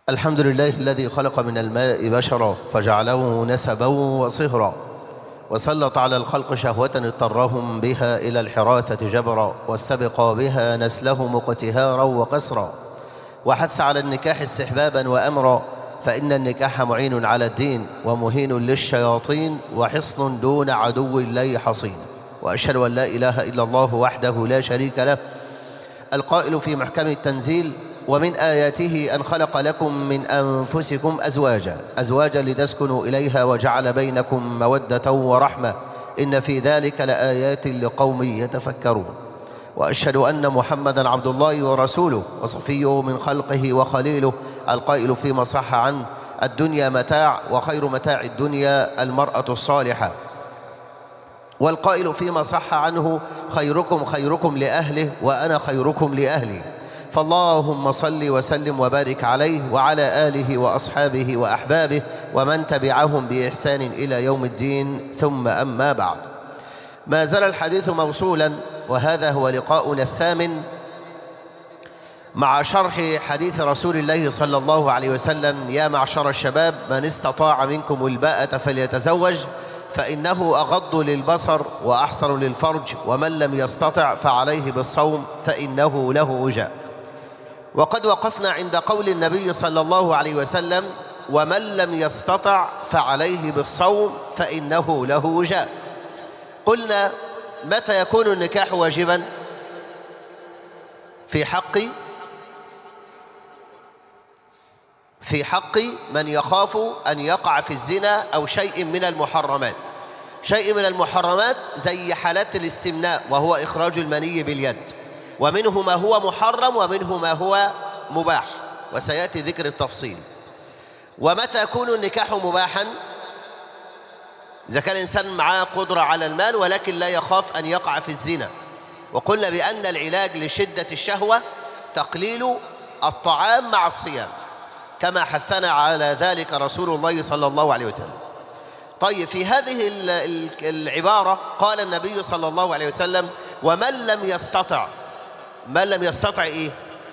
الحمد لله الذي خلق من الماء بشرا فجعله نسبا وصهرا وسلط على الخلق شهوة اضطرهم بها إلى الحراثة جبرا واستبقى بها نسلهم اقتهارا وقسرا وحث على النكاح استحبابا وأمرا فإن النكاح معين على الدين ومهين للشياطين وحصن دون عدو الله حصين وأشهد أن لا إله إلا الله وحده لا شريك له القائل في محكم التنزيل ومن آياته أن خلق لكم من أنفسكم أزواجا أزواجا لتسكنوا إليها وجعل بينكم مودة ورحمة إن في ذلك لآيات لقوم يتفكرون وأشهد أن محمدا عبد الله ورسوله وصفيه من خلقه وخليله القائل فيما صح عنه الدنيا متاع وخير متاع الدنيا المرأة الصالحة والقائل فيما صح عنه خيركم خيركم لأهله وأنا خيركم لأهلي فاللهم صل وسلم وبارك عليه وعلى آله وأصحابه وأحبابه ومن تبعهم بإحسان إلى يوم الدين ثم أما بعد ما زال الحديث موصولا وهذا هو لقاؤنا الثامن مع شرح حديث رسول الله صلى الله عليه وسلم يا معشر الشباب من استطاع منكم الباءة فليتزوج فإنه أغض للبصر وأحسن للفرج ومن لم يستطع فعليه بالصوم فإنه له وجاء وقد وقفنا عند قول النبي صلى الله عليه وسلم ومن لم يستطع فعليه بالصوم فإنه له وجاء قلنا متى يكون النكاح واجبا في حق في حق من يخاف أن يقع في الزنا أو شيء من المحرمات شيء من المحرمات زي حالات الاستمناء وهو إخراج المني باليد ومنه ما هو محرم ومنه ما هو مباح وسيأتي ذكر التفصيل ومتى يكون النكاح مباحا إذا كان الإنسان معاه قدرة على المال ولكن لا يخاف أن يقع في الزنا وقلنا بأن العلاج لشدة الشهوة تقليل الطعام مع الصيام كما حثنا على ذلك رسول الله صلى الله عليه وسلم طيب في هذه العبارة قال النبي صلى الله عليه وسلم ومن لم يستطع من لم يستطع ايه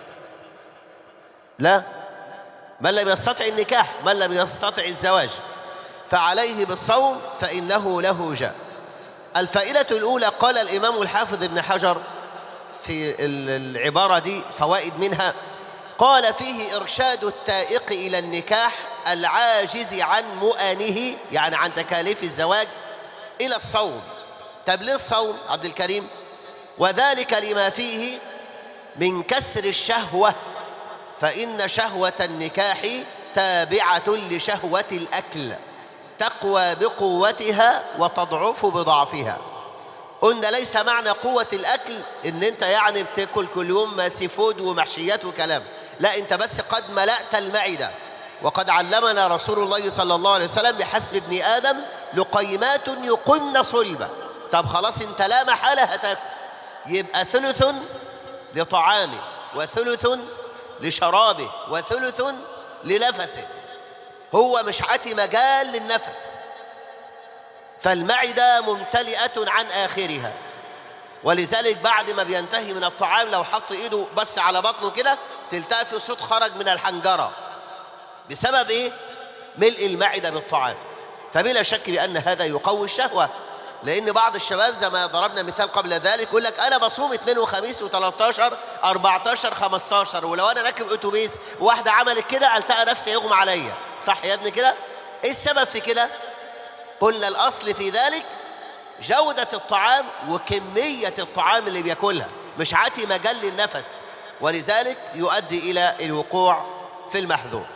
لا من لم يستطع النكاح من لم يستطع الزواج فعليه بالصوم فإنه له جاء الفائدة الأولى قال الإمام الحافظ ابن حجر في العبارة دي فوائد منها قال فيه إرشاد التائق إلى النكاح العاجز عن مؤانه يعني عن تكاليف الزواج إلى الصوم طب ليه الصوم عبد الكريم وذلك لما فيه من كسر الشهوة فإن شهوة النكاح تابعة لشهوة الأكل تقوى بقوتها وتضعف بضعفها قلنا ليس معنى قوة الأكل إن أنت يعني بتاكل كل يوم سي فود ومحشيات وكلام لا أنت بس قد ملأت المعدة وقد علمنا رسول الله صلى الله عليه وسلم بحسب ابن آدم لقيمات يقمن صلبة طب خلاص انت لا محالة هتاكل يبقى ثلث لطعامه وثلث لشرابه وثلث لنفسه هو مش عاتي مجال للنفس فالمعدة ممتلئة عن آخرها ولذلك بعد ما بينتهي من الطعام لو حط ايده بس على بطنه كده تلتقي في صوت خرج من الحنجرة بسبب ايه ملء المعدة بالطعام فبلا شك بأن هذا يقوي الشهوة لأن بعض الشباب زي ما ضربنا مثال قبل ذلك يقول لك أنا بصوم اثنين وخميس و13 14 15 ولو أنا راكب أتوبيس واحدة عملت كده ألتقى نفسي يغمى عليا صح يا ابني كده؟ إيه السبب في كده؟ قلنا الأصل في ذلك جودة الطعام وكمية الطعام اللي بياكلها مش عاتي مجال للنفس ولذلك يؤدي إلى الوقوع في المحذور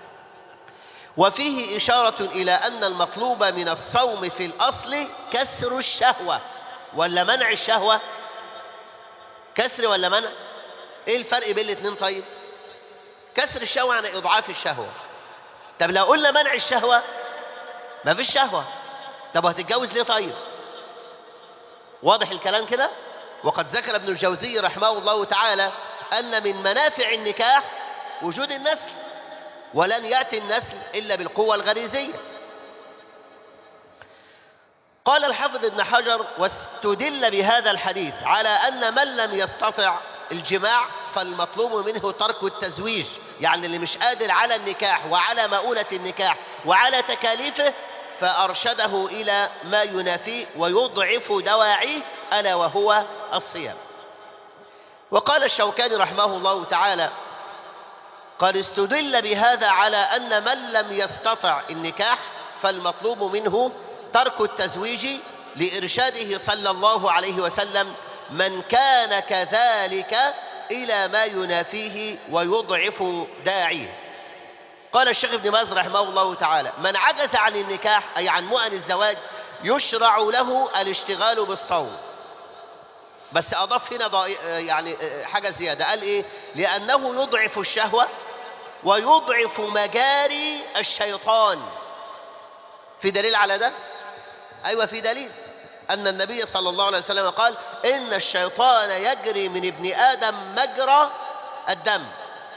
وفيه إشارة إلى أن المطلوب من الصوم في الأصل كسر الشهوة ولا منع الشهوة كسر ولا منع إيه الفرق بين الاثنين طيب كسر الشهوة يعني إضعاف الشهوة طب لو قلنا منع الشهوة ما فيش شهوة طب وهتتجوز ليه طيب واضح الكلام كده وقد ذكر ابن الجوزي رحمه الله تعالى أن من منافع النكاح وجود النسل ولن يأتي النسل إلا بالقوة الغريزية قال الحافظ ابن حجر واستدل بهذا الحديث على أن من لم يستطع الجماع فالمطلوب منه ترك التزويج يعني اللي مش قادر على النكاح وعلى مؤونة النكاح وعلى تكاليفه فأرشده إلى ما ينافيه ويضعف دواعيه ألا وهو الصيام وقال الشوكاني رحمه الله تعالى قد استدل بهذا على أن من لم يستطع النكاح فالمطلوب منه ترك التزويج لإرشاده صلى الله عليه وسلم من كان كذلك إلى ما ينافيه ويضعف داعيه قال الشيخ ابن باز رحمه الله تعالى من عجز عن النكاح أي عن مؤن الزواج يشرع له الاشتغال بالصوم بس أضاف هنا ضائع يعني حاجة زيادة قال إيه لأنه يضعف الشهوة ويضعف مجاري الشيطان في دليل على ده أيوة في دليل أن النبي صلى الله عليه وسلم قال إن الشيطان يجري من ابن آدم مجرى الدم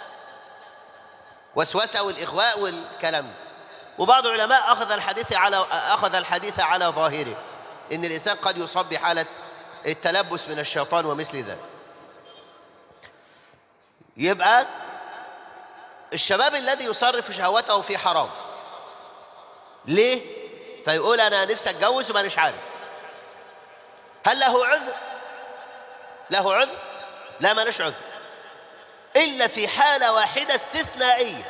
وسوسة والإغواء والكلام وبعض العلماء أخذ الحديث على أخذ الحديث على ظاهره إن الإنسان قد يصاب بحالة التلبس من الشيطان ومثل ذلك يبقى الشباب الذي يصرف شهوته في حرام ليه فيقول انا نفسي اتجوز ومانيش عارف هل له عذر له عذر لا مالوش عذر الا في حاله واحده استثنائيه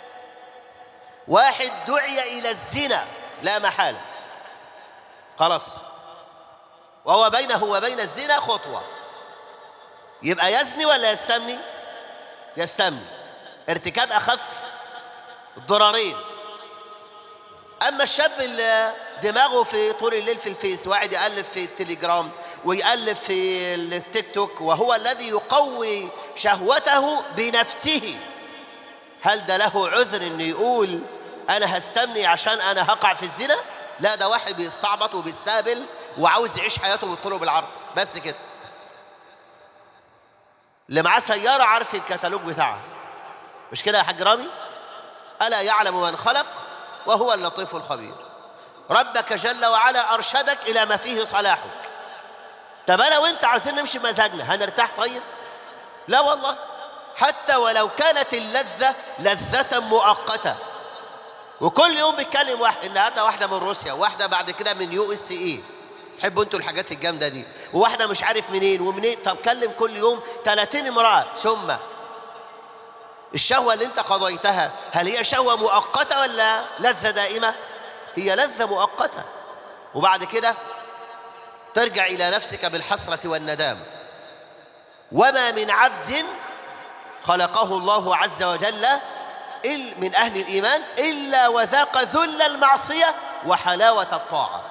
واحد دعي الى الزنا لا محاله خلاص وهو بينه وبين الزنا خطوه يبقى يزني ولا يستمني يستمني ارتكاب اخف الضررين اما الشاب اللي دماغه في طول الليل في الفيس واحد يقلب في التليجرام ويقلب في التيك توك وهو الذي يقوي شهوته بنفسه هل ده له عذر انه يقول انا هستمني عشان انا هقع في الزنا لا ده واحد بيستعبط وبيستهبل وعاوز يعيش حياته بالطول وبالعرض بس كده اللي معاه سيارة عارف الكتالوج بتاعها مش كده يا حاج رامي ألا يعلم من خلق وهو اللطيف الخبير ربك جل وعلا أرشدك إلى ما فيه صلاحك طب أنا وأنت عاوزين نمشي بمزاجنا هنرتاح طيب لا والله حتى ولو كانت اللذة لذة مؤقتة وكل يوم بيتكلم واحد النهارده واحدة من روسيا وواحدة بعد كده من يو اس اي تحبوا انتوا الحاجات الجامدة دي وواحدة مش عارف منين ومنين طب كلم كل يوم 30 امرأة ثم الشهوة اللي انت قضيتها هل هي شهوة مؤقتة ولا لذة دائمة هي لذة مؤقتة وبعد كده ترجع إلى نفسك بالحسرة والندام وما من عبد خلقه الله عز وجل من أهل الإيمان إلا وذاق ذل المعصية وحلاوة الطاعة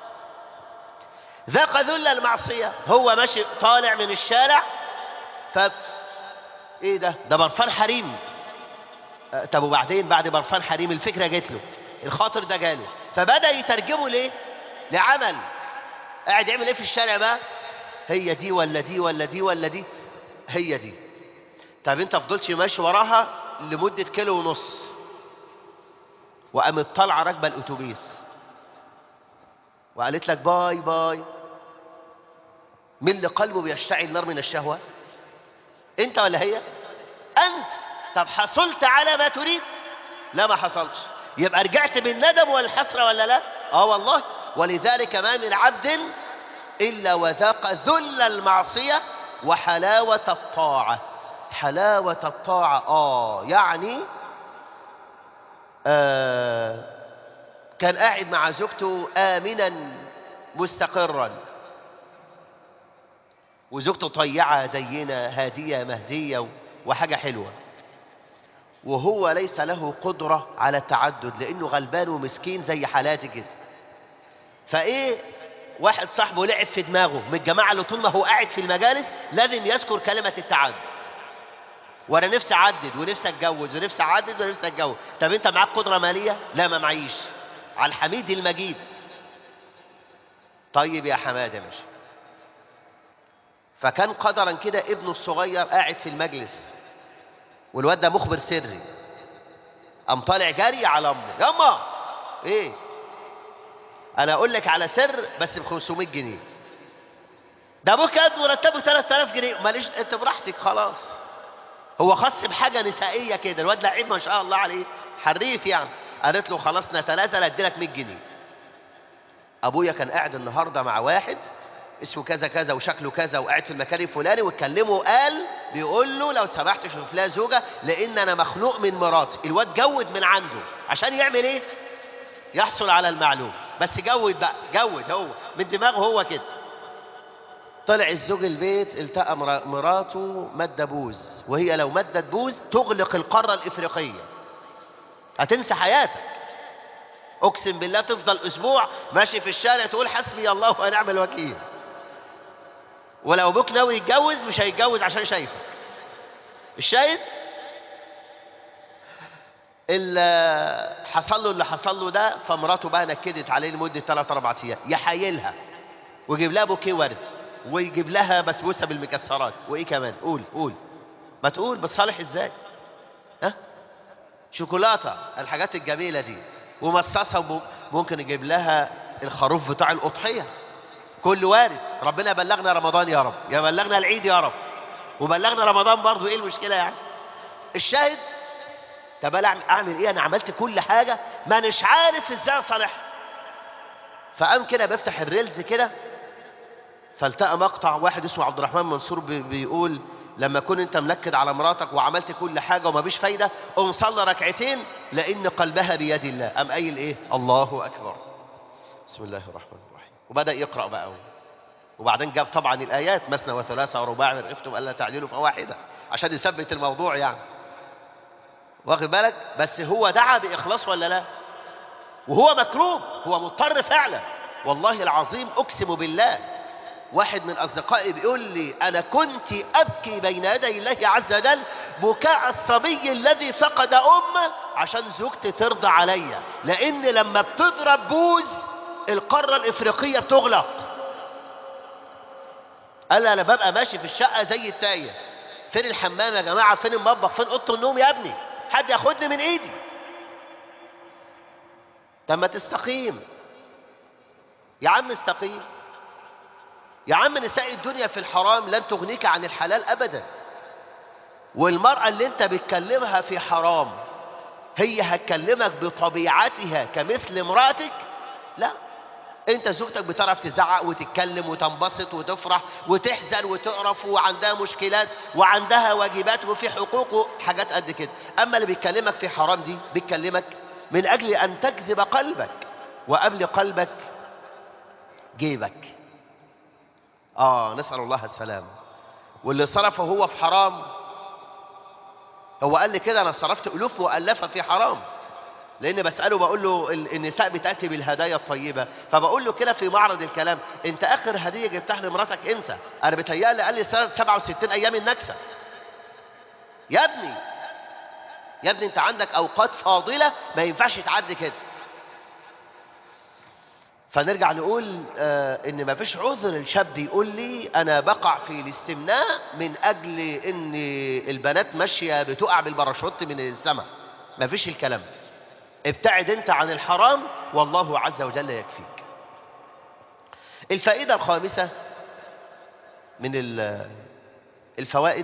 ذاق ذل المعصية هو ماشي طالع من الشارع ف ايه ده ده برفان حريمي أه طب وبعدين بعد برفان حريمي الفكرة جت له الخاطر ده جاله فبدأ يترجمه ليه لعمل قاعد يعمل ايه في الشارع بقى هي دي ولا دي ولا دي ولا دي هي دي طب انت فضلت ماشي وراها لمدة كيلو ونص وقامت طالعة راكبة الأتوبيس وقالت لك باي باي من اللي قلبه بيشتعل نار من الشهوة انت ولا هي انت طب حصلت على ما تريد لا ما حصلش يبقى رجعت بالندم والحسرة ولا لا اه والله ولذلك ما من عبد إلا وذاق ذل المعصية وحلاوة الطاعة حلاوة الطاعة آه يعني آه كان قاعد مع زوجته آمنا مستقرا وزوجته طيعة دينة هادية مهدية وحاجة حلوة وهو ليس له قدرة على التعدد لأنه غلبان ومسكين زي حالاتي كده فإيه واحد صاحبه لعب في دماغه من الجماعة اللي طول ما هو قاعد في المجالس لازم يذكر كلمة التعدد وانا نفسي اعدد ونفسي اتجوز ونفسي اعدد ونفسي اتجوز طب انت معاك قدرة مالية لا ما معيش على الحميد المجيد طيب يا حمادة ماشي فكان قدرا كده ابنه الصغير قاعد في المجلس والواد ده مخبر سري قام طالع جري على امه ياما ايه انا اقول لك على سر بس ب 500 جنيه ده ابوك قد مرتبه 3000 جنيه ماليش انت براحتك خلاص هو خص بحاجة نسائية كده الواد لعيب ما شاء الله عليه حريف يعني قالت له خلاص نتنازل اديلك 100 جنيه ابويا كان قاعد النهارده مع واحد اسمه كذا كذا وشكله كذا وقاعد في المكان الفلاني واتكلمه وقال بيقول له لو سمحت شوف لها زوجه لان انا مخنوق من مراتي الواد جود من عنده عشان يعمل ايه يحصل على المعلوم بس جود بقى جود هو من دماغه هو كده طلع الزوج البيت التقى مراته مادة بوز وهي لو مادة بوز تغلق القارة الإفريقية هتنسى حياتك أقسم بالله تفضل أسبوع ماشي في الشارع تقول حسبي الله ونعم الوكيل ولو أبوك ناوي يتجوز مش هيتجوز عشان شايفك الشاهد اللي حصل له اللي حصل له ده فمراته بقى نكدت عليه لمدة 3 4 أيام يحايلها ويجيب لها بوكيه ورد ويجيب لها بسبوسه بالمكسرات وايه كمان قول قول ما تقول بتصالح ازاي ها شوكولاته الحاجات الجميله دي ومصاصه ممكن يجيب لها الخروف بتاع الاضحيه كل وارد ربنا بلغنا رمضان يا رب يا بلغنا العيد يا رب وبلغنا رمضان برضو ايه المشكله يعني الشاهد طب اعمل ايه انا عملت كل حاجه ما مش عارف ازاي اصالحها فقام كده بفتح الريلز كده فالتقى مقطع واحد اسمه عبد الرحمن منصور بيقول لما كنت انت منكد على مراتك وعملت كل حاجة وما بيش فايدة قوم صلى ركعتين لأن قلبها بيد الله قام قايل ايه الله أكبر بسم الله الرحمن الرحيم وبدأ يقرأ بقى وبعدين جاب طبعا الآيات مثنى وثلاثة ورباع من خفتم ألا تعدلوا فواحدة عشان يثبت الموضوع يعني واخد بالك بس هو دعا بإخلاص ولا لا وهو مكروب هو مضطر فعلا والله العظيم أقسم بالله واحد من أصدقائي بيقول لي أنا كنت أبكي بين يدي الله عز وجل بكاء الصبي الذي فقد أمه عشان زوجتي ترضى عليا لأن لما بتضرب بوز القارة الإفريقية بتغلق قال أنا ببقى ماشي في الشقة زي التاية فين الحمام يا جماعة فين المطبخ فين أوضة النوم يا ابني حد ياخدني من إيدي لما تستقيم يا عم استقيم يا عم نساء الدنيا في الحرام لن تغنيك عن الحلال ابدا والمرأة اللي انت بتكلمها في حرام هي هتكلمك بطبيعتها كمثل امرأتك لا انت زوجتك بتعرف تزعق وتتكلم وتنبسط وتفرح وتحزن وتقرف وعندها مشكلات وعندها واجبات وفي حقوق وحاجات قد كده اما اللي بيكلمك في حرام دي بيكلمك من اجل ان تجذب قلبك وقبل قلبك جيبك آه نسأل الله السلامة واللي صرفه هو في حرام هو قال لي كده أنا صرفت ألوف مؤلفة في حرام لأن بسأله بقول له النساء بتأتي بالهدايا الطيبة فبقول له كده في معرض الكلام أنت آخر هدية جبتها لمراتك إمتى؟ أنا بتهيألي قال لي سنة 67 أيام النكسة يا ابني يا ابني أنت عندك أوقات فاضلة ما ينفعش تعدي كده فنرجع نقول آه ان ما فيش عذر الشاب يقول لي انا بقع في الاستمناء من اجل ان البنات ماشيه بتقع بالباراشوت من السماء ما فيش الكلام ده ابتعد انت عن الحرام والله عز وجل يكفيك الفائده الخامسه من الفوائد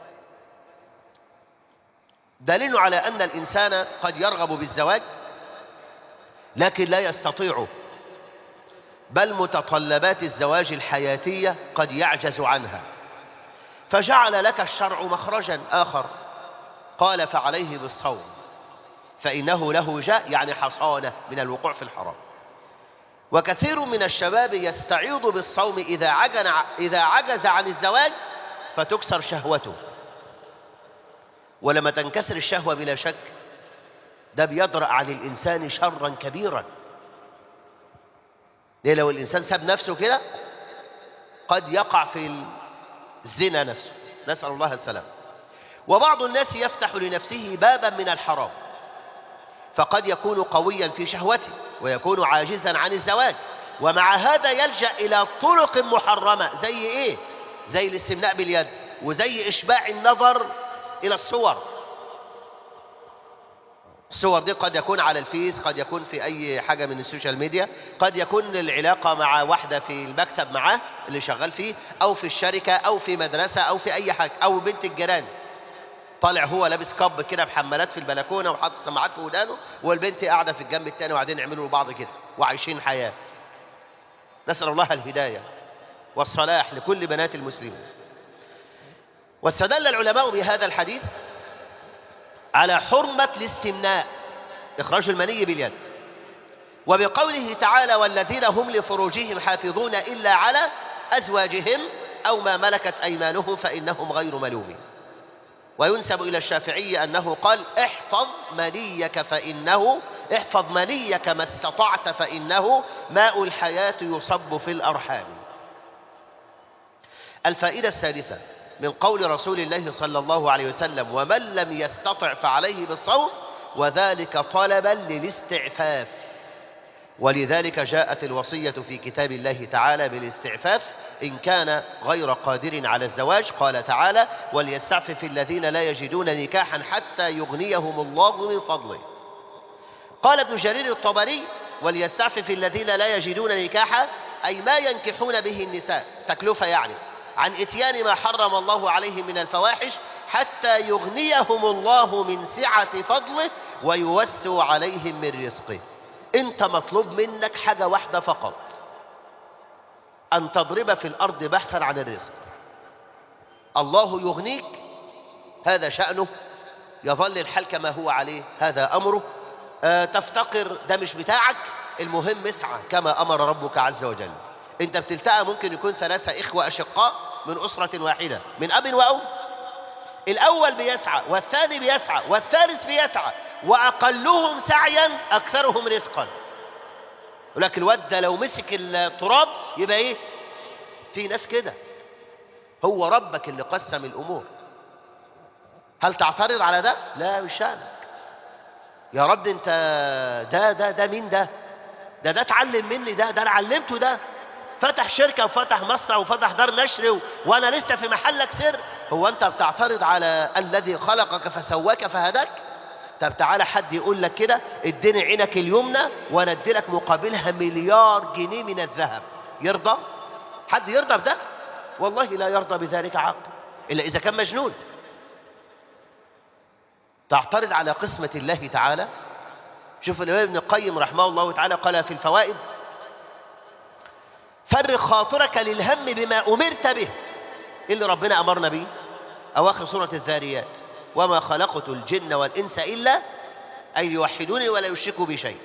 دليل على ان الانسان قد يرغب بالزواج لكن لا يستطيعه بل متطلبات الزواج الحياتية قد يعجز عنها فجعل لك الشرع مخرجا آخر قال فعليه بالصوم فإنه له جاء يعني حصانة من الوقوع في الحرام وكثير من الشباب يستعيض بالصوم إذا عجز, إذا عجز عن الزواج فتكسر شهوته ولما تنكسر الشهوة بلا شك ده بيدرأ عن الإنسان شرا كبيرا ليه لو الإنسان ساب نفسه كده قد يقع في الزنا نفسه نسأل الله السلام وبعض الناس يفتح لنفسه بابا من الحرام فقد يكون قويا في شهوته ويكون عاجزا عن الزواج ومع هذا يلجأ إلى طرق محرمة زي إيه؟ زي الاستمناء باليد وزي إشباع النظر إلى الصور الصور دي قد يكون على الفيس قد يكون في أي حاجة من السوشيال ميديا قد يكون العلاقة مع واحدة في المكتب معاه اللي شغال فيه أو في الشركة أو في مدرسة أو في أي حاجة أو بنت الجيران طالع هو لابس كب كده بحمالات في البلكونه وحاطط سماعات في ودانه والبنت قاعده في الجنب الثاني وبعدين يعملوا لبعض كده وعايشين حياه نسال الله الهدايه والصلاح لكل بنات المسلمين واستدل العلماء بهذا الحديث على حرمه الاستمناء اخراج المني باليد وبقوله تعالى والذين هم لفروجهم حافظون الا على ازواجهم او ما ملكت ايمانهم فانهم غير ملومين وينسب إلى الشافعي أنه قال احفظ منيك فإنه احفظ منيك ما استطعت فإنه ماء الحياة يصب في الأرحام الفائدة السادسة من قول رسول الله صلى الله عليه وسلم ومن لم يستطع فعليه بالصوم وذلك طلبا للاستعفاف ولذلك جاءت الوصية في كتاب الله تعالى بالاستعفاف إن كان غير قادر على الزواج قال تعالى وليستعفف الذين لا يجدون نكاحا حتى يغنيهم الله من فضله قال ابن جرير الطبري وليستعفف الذين لا يجدون نكاحا أي ما ينكحون به النساء تكلفة يعني عن إتيان ما حرم الله عليهم من الفواحش حتى يغنيهم الله من سعة فضله ويوسع عليهم من رزقه انت مطلوب منك حاجة واحدة فقط أن تضرب في الأرض بحثا عن الرزق الله يغنيك هذا شأنه يظل الحال كما هو عليه هذا أمره آه تفتقر ده مش بتاعك المهم اسعى كما أمر ربك عز وجل انت بتلتقى ممكن يكون ثلاثة إخوة أشقاء من أسرة واحدة من أب وأم الأول بيسعى والثاني بيسعى والثالث بيسعى وأقلهم سعيا أكثرهم رزقا ولكن الواد ده لو مسك التراب يبقى ايه في ناس كده هو ربك اللي قسم الامور هل تعترض على ده لا مش شأنك يا رب انت ده ده ده مين ده ده ده اتعلم مني ده ده انا علمته ده فتح شركة وفتح مصنع وفتح دار نشر و... وانا لسه في محلك سر هو انت بتعترض على الذي خلقك فسواك فهداك طب تعالى حد يقول لك كده اديني عينك اليمنى وانا ادي لك مقابلها مليار جنيه من الذهب يرضى حد يرضى بده والله لا يرضى بذلك عقل الا اذا كان مجنون تعترض على قسمة الله تعالى شوف الإمام ابن القيم رحمه الله تعالى قال في الفوائد فرغ خاطرك للهم بما أمرت به اللي ربنا أمرنا به أواخر سورة الذاريات وما خلقت الجن والإنس إلا أن يوحدوني ولا يشركوا بي شيء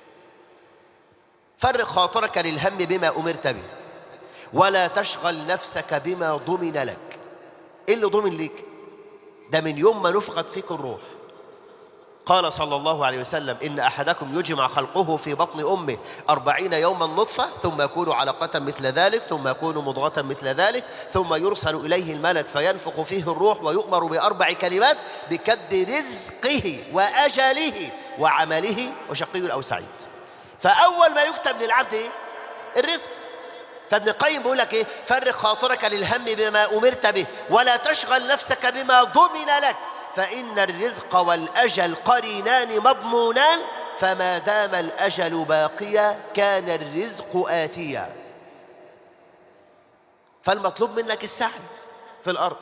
فرغ خاطرك للهم بما أمرت به ولا تشغل نفسك بما ضمن لك إيه اللي ضمن لك ده من يوم ما نفقت فيك الروح قال صلى الله عليه وسلم إن أحدكم يجمع خلقه في بطن أمه أربعين يوما نطفة ثم يكون علقة مثل ذلك ثم يكون مضغة مثل ذلك ثم يرسل إليه الملك فينفخ فيه الروح ويؤمر بأربع كلمات بكد رزقه وأجله وعمله وشقي أو سعيد فأول ما يكتب للعبد إيه؟ الرزق فابن القيم بيقول لك ايه فرغ خاطرك للهم بما امرت به ولا تشغل نفسك بما ضمن لك فإن الرزق والأجل قرينان مضمونان فما دام الأجل باقيا كان الرزق آتيا فالمطلوب منك السعي في الأرض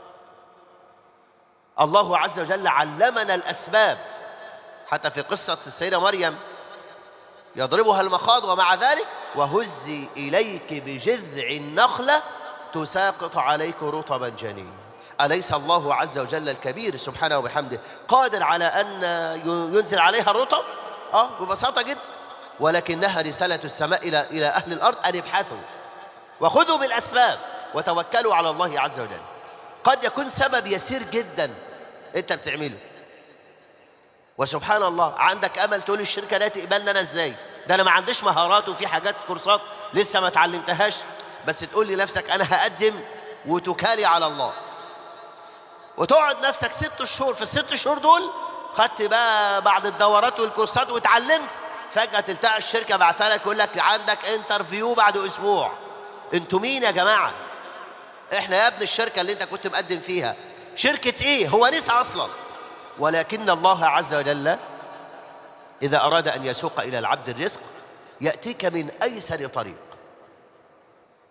الله عز وجل علمنا الأسباب حتى في قصة السيدة مريم يضربها المخاض ومع ذلك وهزي إليك بجذع النخلة تساقط عليك رطبا جنيا أليس الله عز وجل الكبير سبحانه وبحمده قادر على أن ينزل عليها الرطب آه ببساطة جدا ولكنها رسالة السماء إلى إلى أهل الأرض أن ابحثوا وخذوا بالأسباب وتوكلوا على الله عز وجل قد يكون سبب يسير جدا أنت بتعمله وسبحان الله عندك أمل تقول الشركة لا تقبلنا أنا إزاي ده أنا ما عنديش مهارات وفي حاجات كورسات لسه ما اتعلمتهاش بس تقول لنفسك أنا هقدم وتكالي على الله وتقعد نفسك ست شهور في الست شهور دول خدت بقى بعض الدورات والكورسات واتعلمت فجأة تلتقى الشركة بعتها لك يقول لك عندك انترفيو بعد اسبوع انتوا مين يا جماعة احنا يا ابن الشركة اللي انت كنت مقدم فيها شركة ايه هو نسى اصلا ولكن الله عز وجل اذا اراد ان يسوق الى العبد الرزق يأتيك من ايسر طريق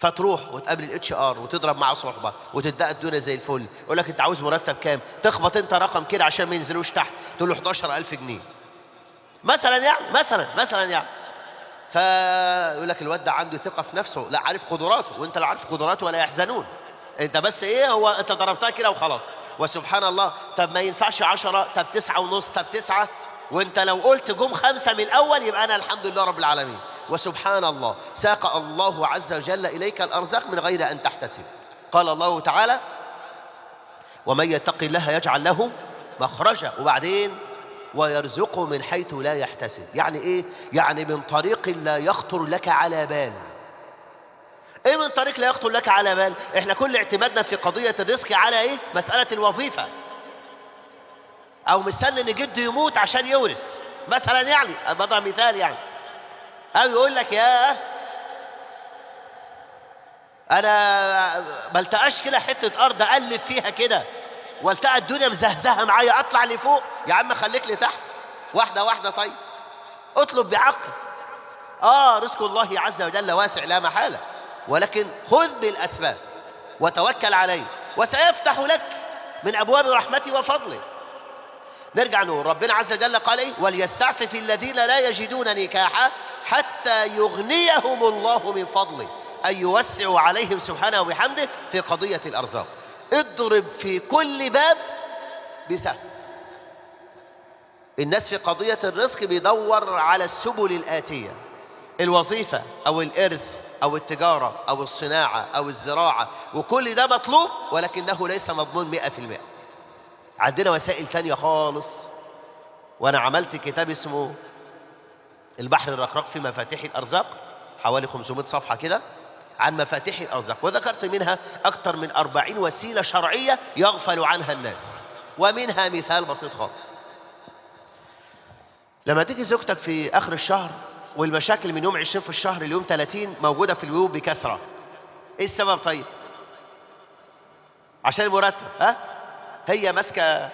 فتروح وتقابل الاتش ار وتضرب معاه صحبه وتدقق الدنيا زي الفل يقول لك انت عاوز مرتب كام تخبط انت رقم كده عشان ما ينزلوش تحت تقول له 11000 جنيه مثلا يعني مثلا مثلا يعني فيقول لك الواد ده عنده ثقه في نفسه لا عارف قدراته وانت لا عارف قدراته ولا يحزنون انت بس ايه هو انت ضربتها كده وخلاص وسبحان الله طب ما ينفعش عشرة طب تسعة ونص طب تسعة وانت لو قلت جم خمسة من الاول يبقى انا الحمد لله رب العالمين وسبحان الله ساق الله عز وجل اليك الارزاق من غير ان تحتسب قال الله تعالى ومن يتق الله يجعل له مخرجا وبعدين ويرزقه من حيث لا يحتسب يعني ايه يعني من طريق لا يخطر لك على بال ايه من طريق لا يخطر لك على بال احنا كل اعتمادنا في قضية الرزق على ايه مسألة الوظيفة او مستني ان جده يموت عشان يورث مثلا يعني بضع مثال يعني او يقول لك يا انا بلتقاش كده حتة ارض اقلب فيها كده والتقى الدنيا مزهزهه معايا اطلع لفوق يا عم خليك لتحت واحده واحده طيب اطلب بعقل اه رزق الله عز وجل واسع لا محاله ولكن خذ بالاسباب وتوكل عليه وسيفتح لك من ابواب رحمته وفضله نرجع نقول ربنا عز وجل قال ايه وليستعفف الذين لا يجدون نكاحا حتى يغنيهم الله من فضله أن يوسع عليهم سبحانه وبحمده في قضية الأرزاق اضرب في كل باب بسهم الناس في قضية الرزق بيدور على السبل الآتية الوظيفة أو الإرث أو التجارة أو الصناعة أو الزراعة وكل ده مطلوب ولكنه ليس مضمون مئة في المئة عندنا وسائل تانية خالص وأنا عملت كتاب اسمه البحر الرقراق في مفاتيح الأرزاق حوالي 500 صفحة كده عن مفاتيح الأرزاق وذكرت منها أكثر من أربعين وسيلة شرعية يغفل عنها الناس ومنها مثال بسيط خالص لما تيجي زوجتك في آخر الشهر والمشاكل من يوم 20 في الشهر ليوم 30 موجودة في البيوت بكثرة ايه السبب طيب عشان المرتب ها هي ماسكة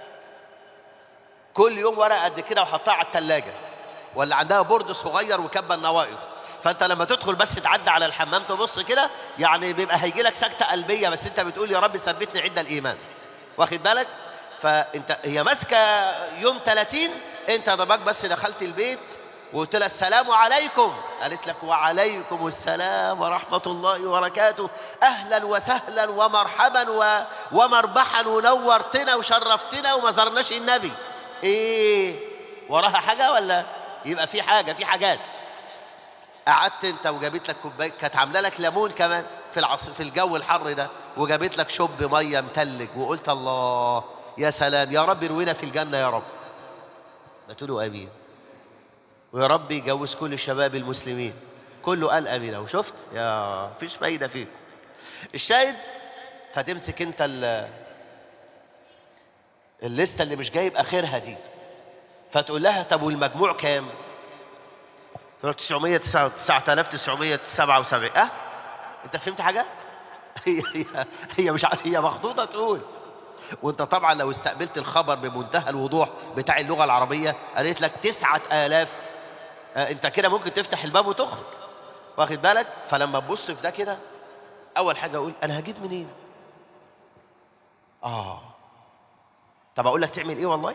كل يوم ورقة قد كده وحطها على الثلاجة ولا عندها بورد صغير وكبه النواقص فانت لما تدخل بس تعدي على الحمام تبص كده يعني بيبقى هيجي لك سكته قلبيه بس انت بتقول يا رب ثبتني عند الايمان واخد بالك فانت هي ماسكه يوم 30 انت ضبك بس دخلت البيت وقلت لها السلام عليكم قالت لك وعليكم السلام ورحمة الله وبركاته أهلا وسهلا ومرحبا و... ومربحا ونورتنا وشرفتنا وما زرناش النبي إيه وراها حاجة ولا يبقى في حاجة في حاجات قعدت انت وجابت لك كوبايه كانت عامله لك ليمون كمان في العصر في الجو الحر ده وجابت لك شوب ميه متلج وقلت الله يا سلام يا رب اروينا في الجنه يا رب قلت له امين ويا رب يجوز كل شباب المسلمين كله قال امين اهو شفت يا فيش فايده فيه الشاهد فتمسك انت ال الليسته اللي مش جايب اخرها دي فتقول لها طب والمجموع كام تقول 9977 اه انت فهمت حاجه هي هي هي مش عارف هي مخطوطه تقول وانت طبعا لو استقبلت الخبر بمنتهى الوضوح بتاع اللغه العربيه قالت لك 9000 آه انت كده ممكن تفتح الباب وتخرج واخد بالك فلما تبص في ده كده اول حاجه اقول انا هجيب منين اه طب اقول لك تعمل ايه والله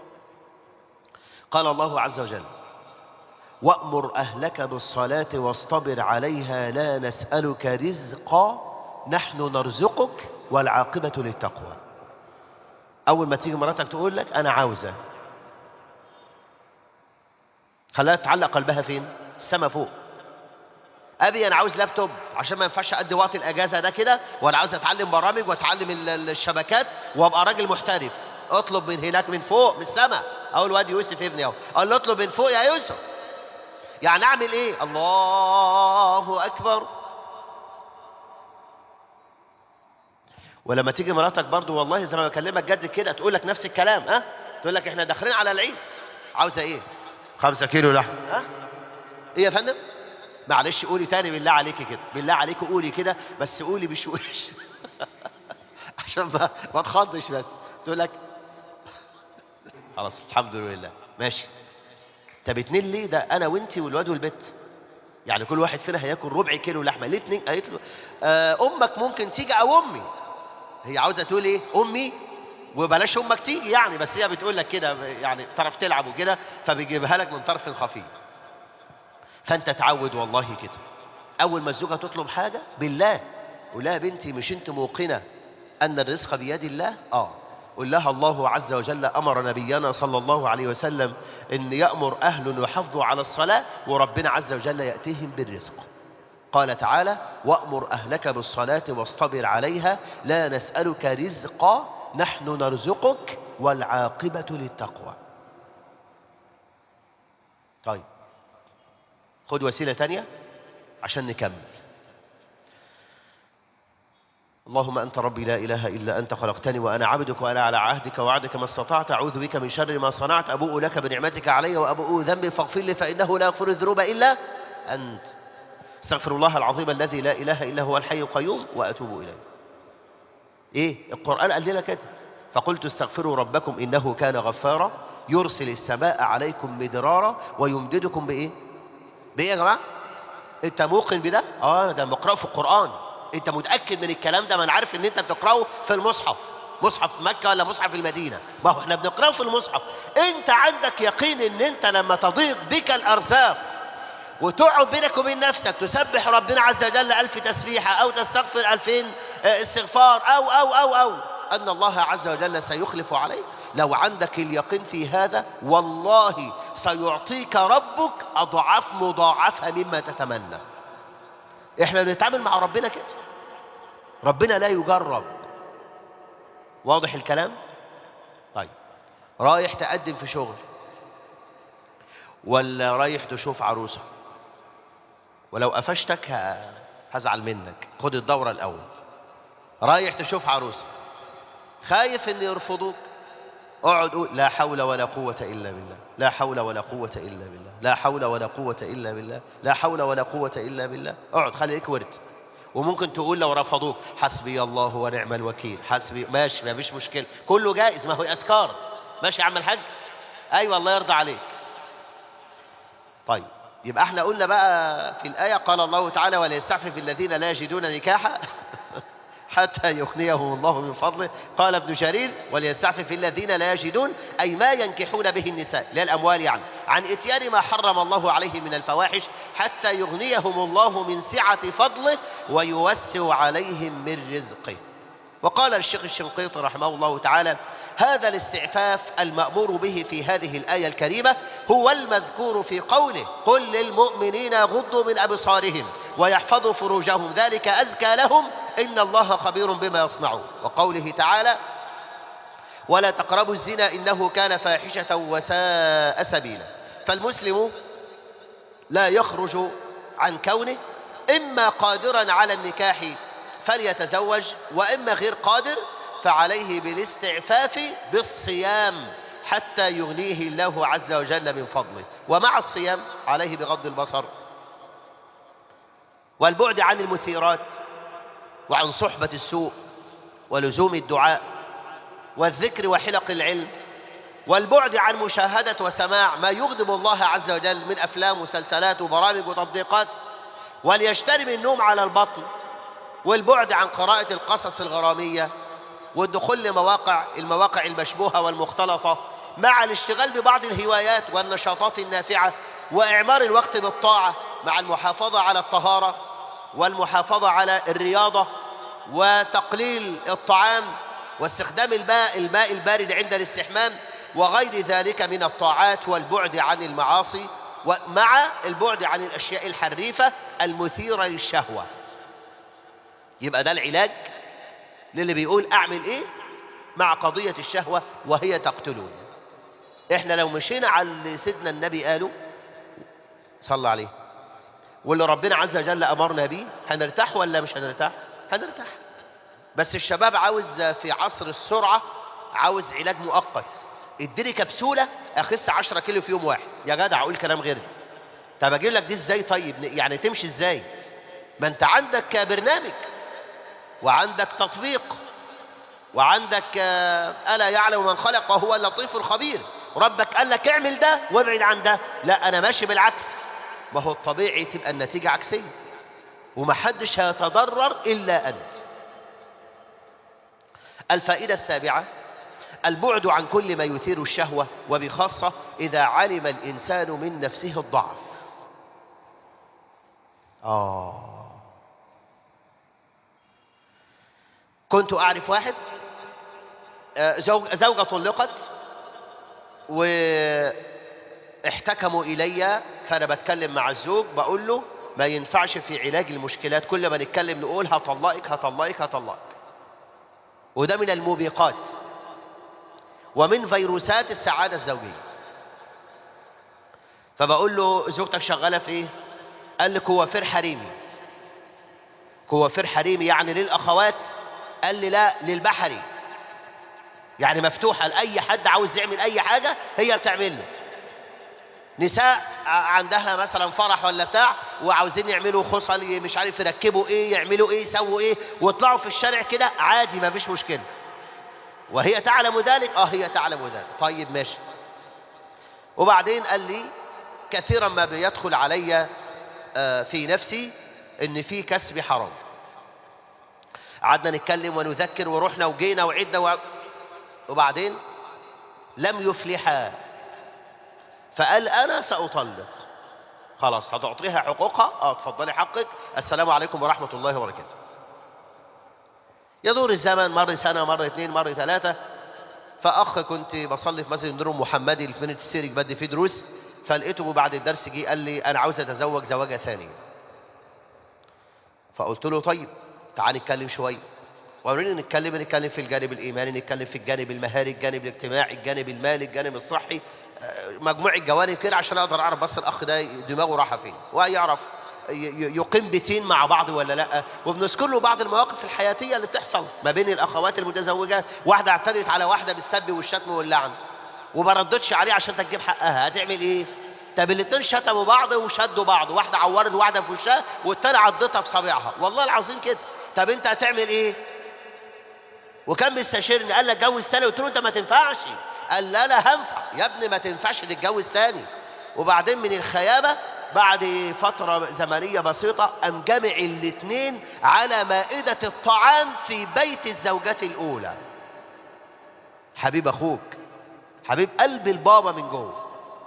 قال الله عز وجل وأمر أهلك بالصلاة واصطبر عليها لا نسألك رزقا نحن نرزقك والعاقبة للتقوى أول ما تيجي مراتك تقول لك أنا عاوزة خلاها تعلق قلبها فين السما فوق أبي أنا عاوز لابتوب عشان ما ينفعش أدي وقت الأجازة ده كده وأنا عاوز أتعلم برامج وأتعلم الشبكات وأبقى راجل محترف اطلب من هناك من فوق من السما أول واد يوسف ابني أهو قال له اطلب من فوق يا يوسف يعني اعمل ايه الله اكبر ولما تيجي مراتك برضو والله زي ما بكلمك جد كده تقول لك نفس الكلام ها تقول لك احنا داخلين على العيد عاوزه ايه خمسة كيلو لحم ها ايه يا فندم معلش قولي تاني بالله عليكي كده بالله عليكي قولي كده بس قولي بشويش عشان ما ما تخضش بس تقول لك خلاص الحمد لله ماشي طب اتنين ليه ده انا وانتي والواد والبت يعني كل واحد فينا هياكل ربع كيلو لحمه ليه اتنين قالت له آه امك ممكن تيجي او امي هي عاوزه تقول ايه امي وبلاش امك تيجي يعني بس هي بتقول لك كده يعني تعرف تلعب وكده فبيجيبها لك من طرف خفيف فانت تعود والله كده اول ما الزوجه تطلب حاجه بالله قول لها بنتي مش انت موقنه ان الرزق بيد الله اه قل لها الله عز وجل امر نبينا صلى الله عليه وسلم ان يامر اهل يحافظوا على الصلاه وربنا عز وجل ياتيهم بالرزق قال تعالى وامر اهلك بالصلاه واصطبر عليها لا نسالك رزقا نحن نرزقك والعاقبه للتقوى طيب خد وسيله تانية عشان نكمل اللهم أنت ربي لا إله إلا أنت خلقتني وأنا عبدك وأنا على عهدك وعدك ما استطعت أعوذ بك من شر ما صنعت أبوء لك بنعمتك علي وأبوء ذنبي فاغفر لي فإنه لا يغفر الذنوب إلا أنت استغفر الله العظيم الذي لا إله إلا هو الحي القيوم وأتوب إليه إيه القرآن قال لنا كده فقلت استغفروا ربكم إنه كان غفارا يرسل السماء عليكم مدرارا ويمددكم بإيه بإيه يا جماعة أنت موقن بده آه ده مقرأ في القرآن انت متاكد من الكلام ده ما انا عارف ان انت بتقراه في المصحف مصحف مكه ولا مصحف المدينه ما هو احنا بنقراه في المصحف انت عندك يقين ان انت لما تضيق بك الارزاق وتقعد بينك وبين نفسك تسبح ربنا عز وجل ألف تسبيحة أو تستغفر ألفين استغفار أو أو أو أو أن الله عز وجل سيخلف عليك لو عندك اليقين في هذا والله سيعطيك ربك أضعاف مضاعفة مما تتمنى احنا بنتعامل مع ربنا كده ربنا لا يجرب واضح الكلام طيب رايح تقدم في شغل ولا رايح تشوف عروسة ولو قفشتك ه- هزعل منك خد الدورة الأول رايح تشوف عروسة خايف ان يرفضوك اقعد قول لا حول ولا قوة إلا بالله لا حول ولا قوة إلا بالله لا حول ولا قوة إلا بالله لا حول ولا قوة إلا بالله اقعد خليك ورد وممكن تقول لو رفضوك حسبي الله ونعم الوكيل حسبي ماشي ما فيش مشكلة كله جائز ما هو أذكار ماشي يا عم الحاج أيوة الله يرضى عليك طيب يبقى احنا قلنا بقى في الآية قال الله تعالى ولا يستعفف الذين لا يجدون نكاحا حتى يغنيهم الله من فضله قال ابن جرير وليستعفف الذين لا يجدون أي ما ينكحون به النساء لا الأموال يعني عن إتيان ما حرم الله عليه من الفواحش حتى يغنيهم الله من سعة فضله ويوسع عليهم من رزقه وقال الشيخ الشنقيطي رحمه الله تعالى هذا الاستعفاف المأمور به في هذه الآية الكريمة هو المذكور في قوله قل للمؤمنين يغضوا من أبصارهم ويحفظوا فروجهم ذلك أزكى لهم إن الله خبير بما يصنعون وقوله تعالى ولا تقربوا الزنا إنه كان فاحشة وساء سبيلا فالمسلم لا يخرج عن كونه إما قادرا على النكاح فليتزوج وإما غير قادر فعليه بالاستعفاف بالصيام حتى يغنيه الله عز وجل من فضله ومع الصيام عليه بغض البصر والبعد عن المثيرات وعن صحبة السوء ولزوم الدعاء والذكر وحلق العلم والبعد عن مشاهدة وسماع ما يغضب الله عز وجل من أفلام ومسلسلات وبرامج وتطبيقات وليجتنب النوم على البطن والبعد عن قراءة القصص الغرامية والدخول لمواقع المواقع المشبوهة والمختلطة مع الاشتغال ببعض الهوايات والنشاطات النافعة وإعمار الوقت بالطاعة مع المحافظة على الطهارة والمحافظة على الرياضة وتقليل الطعام واستخدام الماء الماء البارد عند الاستحمام وغير ذلك من الطاعات والبعد عن المعاصي ومع البعد عن الأشياء الحريفة المثيرة للشهوة يبقى ده العلاج للي بيقول أعمل إيه مع قضية الشهوة وهي تقتلون إحنا لو مشينا على اللي سيدنا النبي قاله صلى عليه واللي ربنا عز وجل أمرنا بيه هنرتاح ولا مش هنرتاح هنرتاح بس الشباب عاوز في عصر السرعة عاوز علاج مؤقت اديني كبسولة اخس 10 كيلو في يوم واحد يا جدع اقول كلام غير ده طب اجيب لك دي ازاي طيب يعني تمشي ازاي ما انت عندك برنامج وعندك تطبيق وعندك آه، ألا يعلم من خلق وهو اللطيف الخبير ربك قال لك اعمل ده وابعد عن ده لا أنا ماشي بالعكس ما هو الطبيعي تبقى النتيجة عكسية ومحدش هيتضرر إلا أنت الفائدة السابعة البعد عن كل ما يثير الشهوة وبخاصة إذا علم الإنسان من نفسه الضعف آه كنت أعرف واحد آه، زوج زوجة طلقت واحتكموا إلي فأنا بتكلم مع الزوج بقول له ما ينفعش في علاج المشكلات كل ما نتكلم نقول هطلقك هطلقك هطلقك وده من الموبقات ومن فيروسات السعادة الزوجية فبقول له زوجتك شغالة في ايه قال لي كوافير حريمي كوافير حريمي يعني للأخوات قال لي لا للبحري يعني مفتوحة لأي حد عاوز يعمل أي حاجة هي بتعمل له نساء ع- عندها مثلا فرح ولا بتاع وعاوزين يعملوا خصل مش عارف يركبوا ايه يعملوا ايه يسووا ايه ويطلعوا في الشارع كده عادي ما فيش مشكلة وهي تعلم ذلك اه هي تعلم ذلك طيب ماشي وبعدين قال لي كثيرا ما بيدخل علي آه، في نفسي ان في كسب حرام قعدنا نتكلم ونذكر ورحنا وجينا وعدنا و... وبعدين لم يفلحا فقال انا ساطلق خلاص هتعطيها حقوقها اه اتفضلي حقك السلام عليكم ورحمه الله وبركاته يدور الزمن مر سنه مر اثنين مر ثلاثه فاخ كنت بصلي في مسجد النور المحمدي اللي في مدينه السيرك بدي فيه دروس فلقيته بعد الدرس جه قال لي انا عاوز اتزوج زواجه ثانيه فقلت له طيب تعال نتكلم شويه وقالوا نتكلم نتكلم في الجانب الايماني نتكلم في الجانب المهاري الجانب الاجتماعي الجانب المالي الجانب الصحي آه، مجموعه جوانب كده عشان اقدر اعرف بس الاخ ده دماغه رايحه فين ويعرف ي- ي- يقيم بيتين مع بعض ولا لا وبنذكر له بعض المواقف الحياتيه اللي بتحصل ما بين الاخوات المتزوجات واحده اعتدت على واحده بالسب والشتم واللعن وما ردتش عليه عشان تجيب حقها هتعمل ايه طب الاتنين شتموا بعض وشدوا بعض واحده عورت واحده في وشها والتانيه عضتها في صابعها والله العظيم كده طب انت هتعمل ايه وكان مستشيرني قال لك اتجوز تاني قلت له انت ما تنفعش قال لا انا هنفع يا ابني ما تنفعش تتجوز تاني وبعدين من الخيابه بعد فترة زمنية بسيطة قام جامع الاثنين على مائدة الطعام في بيت الزوجة الأولى حبيب أخوك حبيب قلب البابا من جوه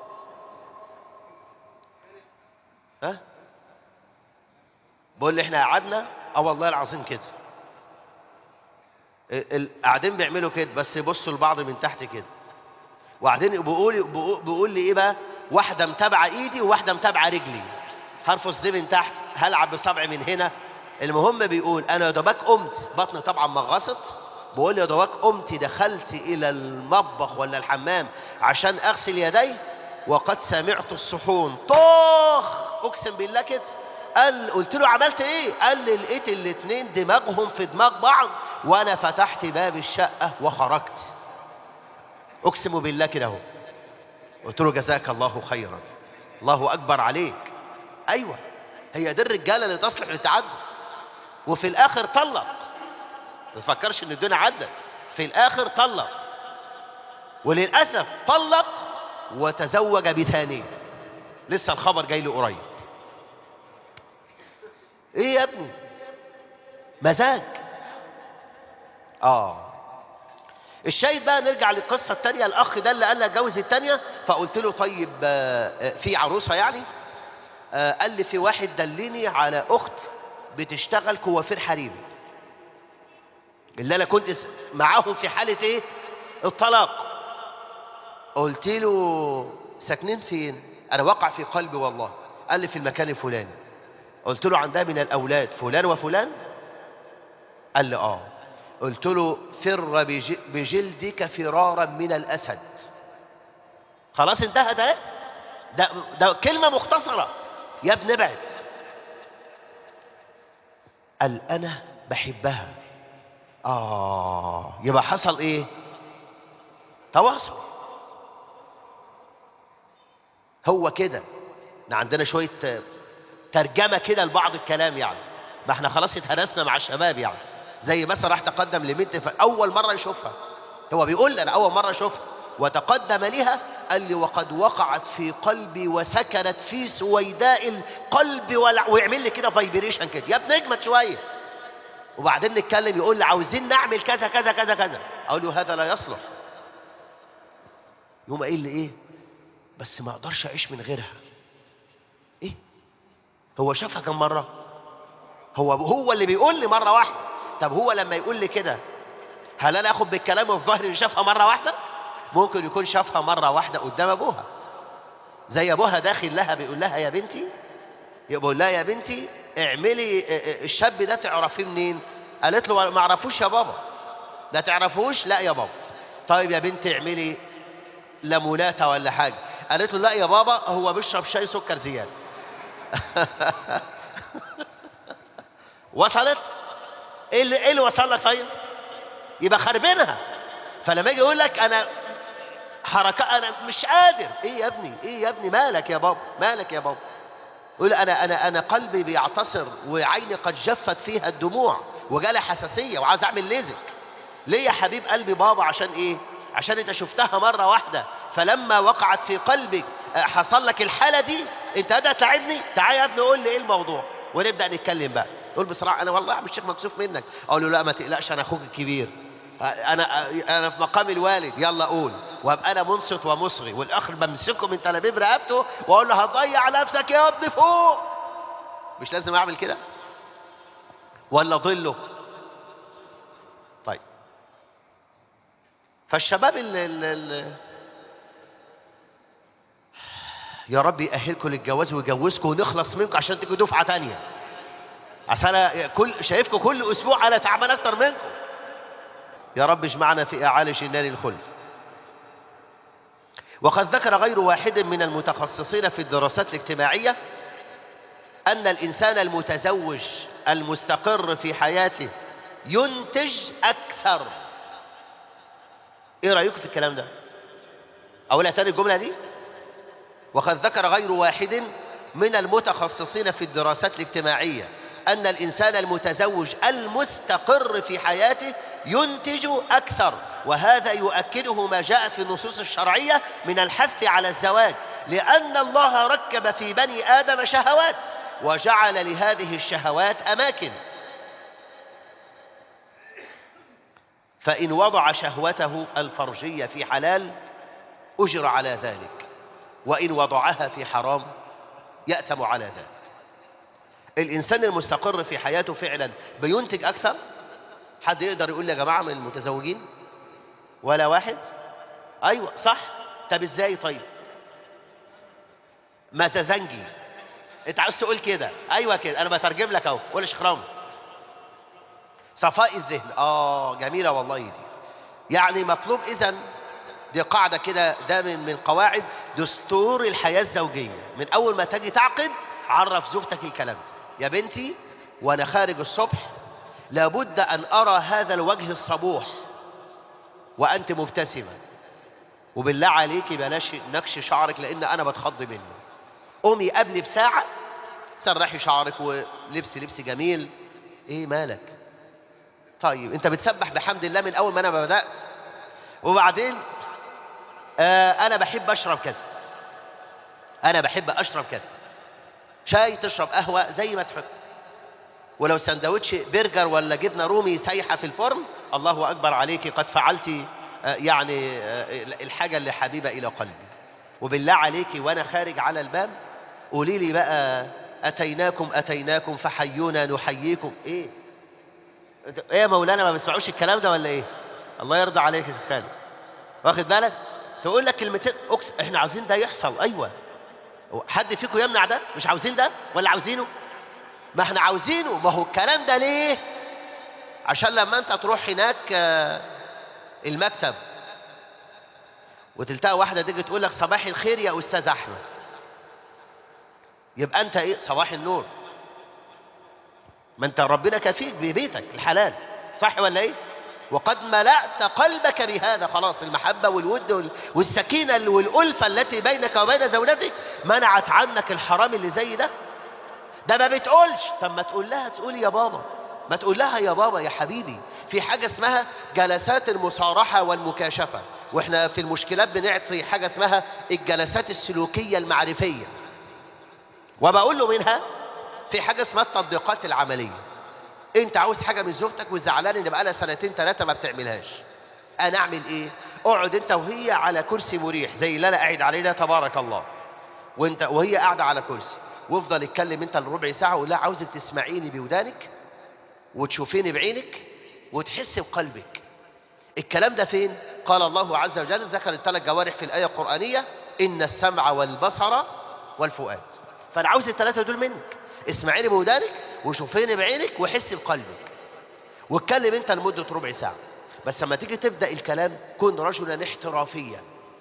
ها بقول لي احنا قعدنا اه والله العظيم كده ال- ال- قاعدين بيعملوا كده بس يبصوا لبعض من تحت كده وبعدين بيقول بيقول- بيقول لي ايه بقى واحده متابعه ايدي وواحده متابعه رجلي هرفس دي من تحت هلعب بصبعي من هنا المهم بيقول انا يا دوبك قمت بطني طبعا مغصت بقول يا دوبك قمت دخلت الى المطبخ ولا الحمام عشان اغسل يدي وقد سمعت الصحون طخ اقسم بالله كده قال قلت له عملت ايه قال لي لقيت الاتنين دماغهم في دماغ بعض وانا فتحت باب الشقه وخرجت اقسم بالله كده اهو قلت له جزاك الله خيرا الله اكبر عليك ايوه هي دي الرجاله اللي تصلح للتعدد وفي الاخر طلق ما تفكرش ان الدنيا عدت في الاخر طلق وللاسف طلق وتزوج بثانيه لسه الخبر جاي لي قريب ايه يا ابني مزاج اه الشاهد بقى نرجع للقصة التانية الأخ ده اللي قال لي اتجوز التانية فقلت له طيب آه، آه، في عروسة يعني آه، قال لي في واحد دلني على أخت بتشتغل كوافير حريمي اللي أنا كنت س- معاهم في حالة إيه؟ الطلاق قلت له ساكنين فين؟ أنا وقع في قلبي والله قال لي في المكان الفلاني قلت له عندها من الأولاد فلان وفلان قال لي آه قلت له فر بج- بجلدك فرارا من الأسد خلاص انتهى ده ده, ده كلمة مختصرة يا ابن ابعد قال أنا بحبها آه يبقى حصل إيه تواصل هو كده احنا عندنا شوية آه، ترجمة كده لبعض الكلام يعني ما احنا خلاص اتهرسنا مع الشباب يعني زي مثلا راح تقدم لبنت فأول مرة يشوفها هو بيقول لي أنا أول مرة أشوفها وتقدم لها قال لي وقد وقعت في قلبي وسكنت في سويداء القلب ولا ويعمل لي كده فايبريشن كده يا ابني اجمد شويه وبعدين نتكلم يقول لي عاوزين نعمل كذا كذا كذا كذا اقول له هذا لا يصلح يقوم قايل لي ايه بس ما اقدرش اعيش من غيرها ايه هو شافها كم مره هو هو اللي بيقول لي مره واحده طب هو لما يقول لي كده هل انا اخد بالكلام الظاهر ان شافها مره واحده ممكن يكون شافها مره واحده قدام ابوها زي ابوها داخل لها بيقول لها يا بنتي يقول لها يا بنتي اعملي الشاب ده تعرفيه منين قالت له ما اعرفوش يا بابا ده تعرفوش لا يا بابا طيب يا بنتي اعملي ليموناته ولا حاجه قالت له لا يا بابا هو بيشرب شاي سكر زياده وصلت ايه اللي ايه اللي وصل لك طيب يبقى خربينها فلما يجي يقول لك انا حركه انا مش قادر ايه يا ابني ايه يا ابني مالك يا بابا مالك يا بابا يقول انا انا انا قلبي بيعتصر وعيني قد جفت فيها الدموع وجالي حساسيه وعاوز اعمل ليزك ليه يا حبيب قلبي بابا عشان ايه عشان انت شفتها مره واحده فلما وقعت في قلبك حصل لك الحاله دي انت قادر تساعدني تعالى يا ابني قول لي ايه الموضوع ونبدا نتكلم بقى تقول بصراحه انا والله مش شيخ مكسوف منك اقول له لا ما تقلقش انا اخوك الكبير انا انا في مقام الوالد يلا قول وابقى انا منصت ومصغي والاخر بمسكه من تلابيب رقبته واقول له هتضيع نفسك يا ابني فوق مش لازم اعمل كده ولا ضله طيب فالشباب اللي, اللي يا رب يأهلكم للجواز ويجوزكم ونخلص منكم عشان تيجوا دفعة تانية عشان أنا كل شايفكم كل أسبوع أنا تعبان أكتر منكم يا رب اجمعنا في أعالي جنان الخلد وقد ذكر غير واحد من المتخصصين في الدراسات الاجتماعية أن الإنسان المتزوج المستقر في حياته ينتج أكثر إيه رأيكم في الكلام ده؟ أقولها تاني الجملة دي؟ وقد ذكر غير واحد من المتخصصين في الدراسات الاجتماعية أن الإنسان المتزوج المستقر في حياته ينتج أكثر وهذا يؤكده ما جاء في النصوص الشرعية من الحث على الزواج لأن الله ركب في بني آدم شهوات وجعل لهذه الشهوات أماكن فإن وضع شهوته الفرجية في حلال أجر على ذلك وإن وضعها في حرام يأثم على ذلك الإنسان المستقر في حياته فعلا بينتج أكثر حد يقدر يقول لي يا جماعة من المتزوجين ولا واحد أيوة صح طب إزاي طيب ما تزنجي انت عاوز تقول كده ايوه كده انا بترجم لك اهو قول شخرام صفاء الذهن اه جميله والله دي يعني مطلوب اذا دي قاعده كده ده من من قواعد دستور الحياه الزوجيه من اول ما تجي تعقد عرف زوجتك الكلام ده يا بنتي وانا خارج الصبح لابد ان ارى هذا الوجه الصبوح وانت مبتسمه وبالله عليكي بلاش نكش شعرك لان انا بتخض منه قومي قبل بساعة سرحي شعرك ولبسي لبس جميل ايه مالك طيب انت بتسبح بحمد الله من اول ما انا ما بدأت وبعدين آه انا بحب اشرب كذا انا بحب اشرب كذا شاي تشرب قهوة زي ما تحب ولو سندوتش برجر ولا جبنة رومي سايحة في الفرن الله أكبر عليك قد فعلت آه يعني آه الحاجة اللي حبيبة إلى قلبي وبالله عليك وأنا خارج على الباب قولي لي بقى أتيناكم أتيناكم فحيونا نحييكم إيه إيه يا مولانا ما بسمعوش الكلام ده ولا إيه الله يرضى عليك يا شيخ خالد واخد بالك تقول لك كلمتين أكس إحنا عاوزين ده يحصل أيوة حد فيكم يمنع ده مش عاوزين ده ولا عاوزينه ما احنا عاوزينه ما هو الكلام ده ليه عشان لما انت تروح هناك المكتب وتلتقى واحده تيجي تقول لك صباح الخير يا استاذ احمد يبقى انت ايه صباح النور ما انت ربنا كفيك ببيتك الحلال صح ولا ايه وقد ملأت قلبك بهذا خلاص المحبة والود والسكينة والألفة التي بينك وبين زوجتك منعت عنك الحرام اللي زي ده ده ما بتقولش طب ما تقول لها تقول يا بابا ما تقول لها يا بابا يا حبيبي في حاجة اسمها جلسات المصارحة والمكاشفة واحنا في المشكلات بنعطي حاجة اسمها الجلسات السلوكية المعرفية وبقول له منها في حاجة اسمها التطبيقات العملية انت عاوز حاجة من زوجتك وزعلان ان بقالها سنتين ثلاثة ما بتعملهاش انا اعمل ايه اقعد انت وهي على كرسي مريح زي اللي انا قاعد عليه ده تبارك الله وانت وهي قاعدة على كرسي وافضل اتكلم انت لربع ساعة ولا عاوزك تسمعيني بودانك وتشوفيني بعينك وتحس بقلبك الكلام ده فين قال الله عز وجل ذكر الثلاث جوارح في الآية القرآنية إن السمع والبصر والفؤاد فأنا عاوز الثلاثة دول منك اسمعيني بودانك وشوفيني بعينك وحس بقلبك واتكلم انت لمدة ربع ساعة بس لما تيجي تبدأ الكلام كن رجلا احترافيا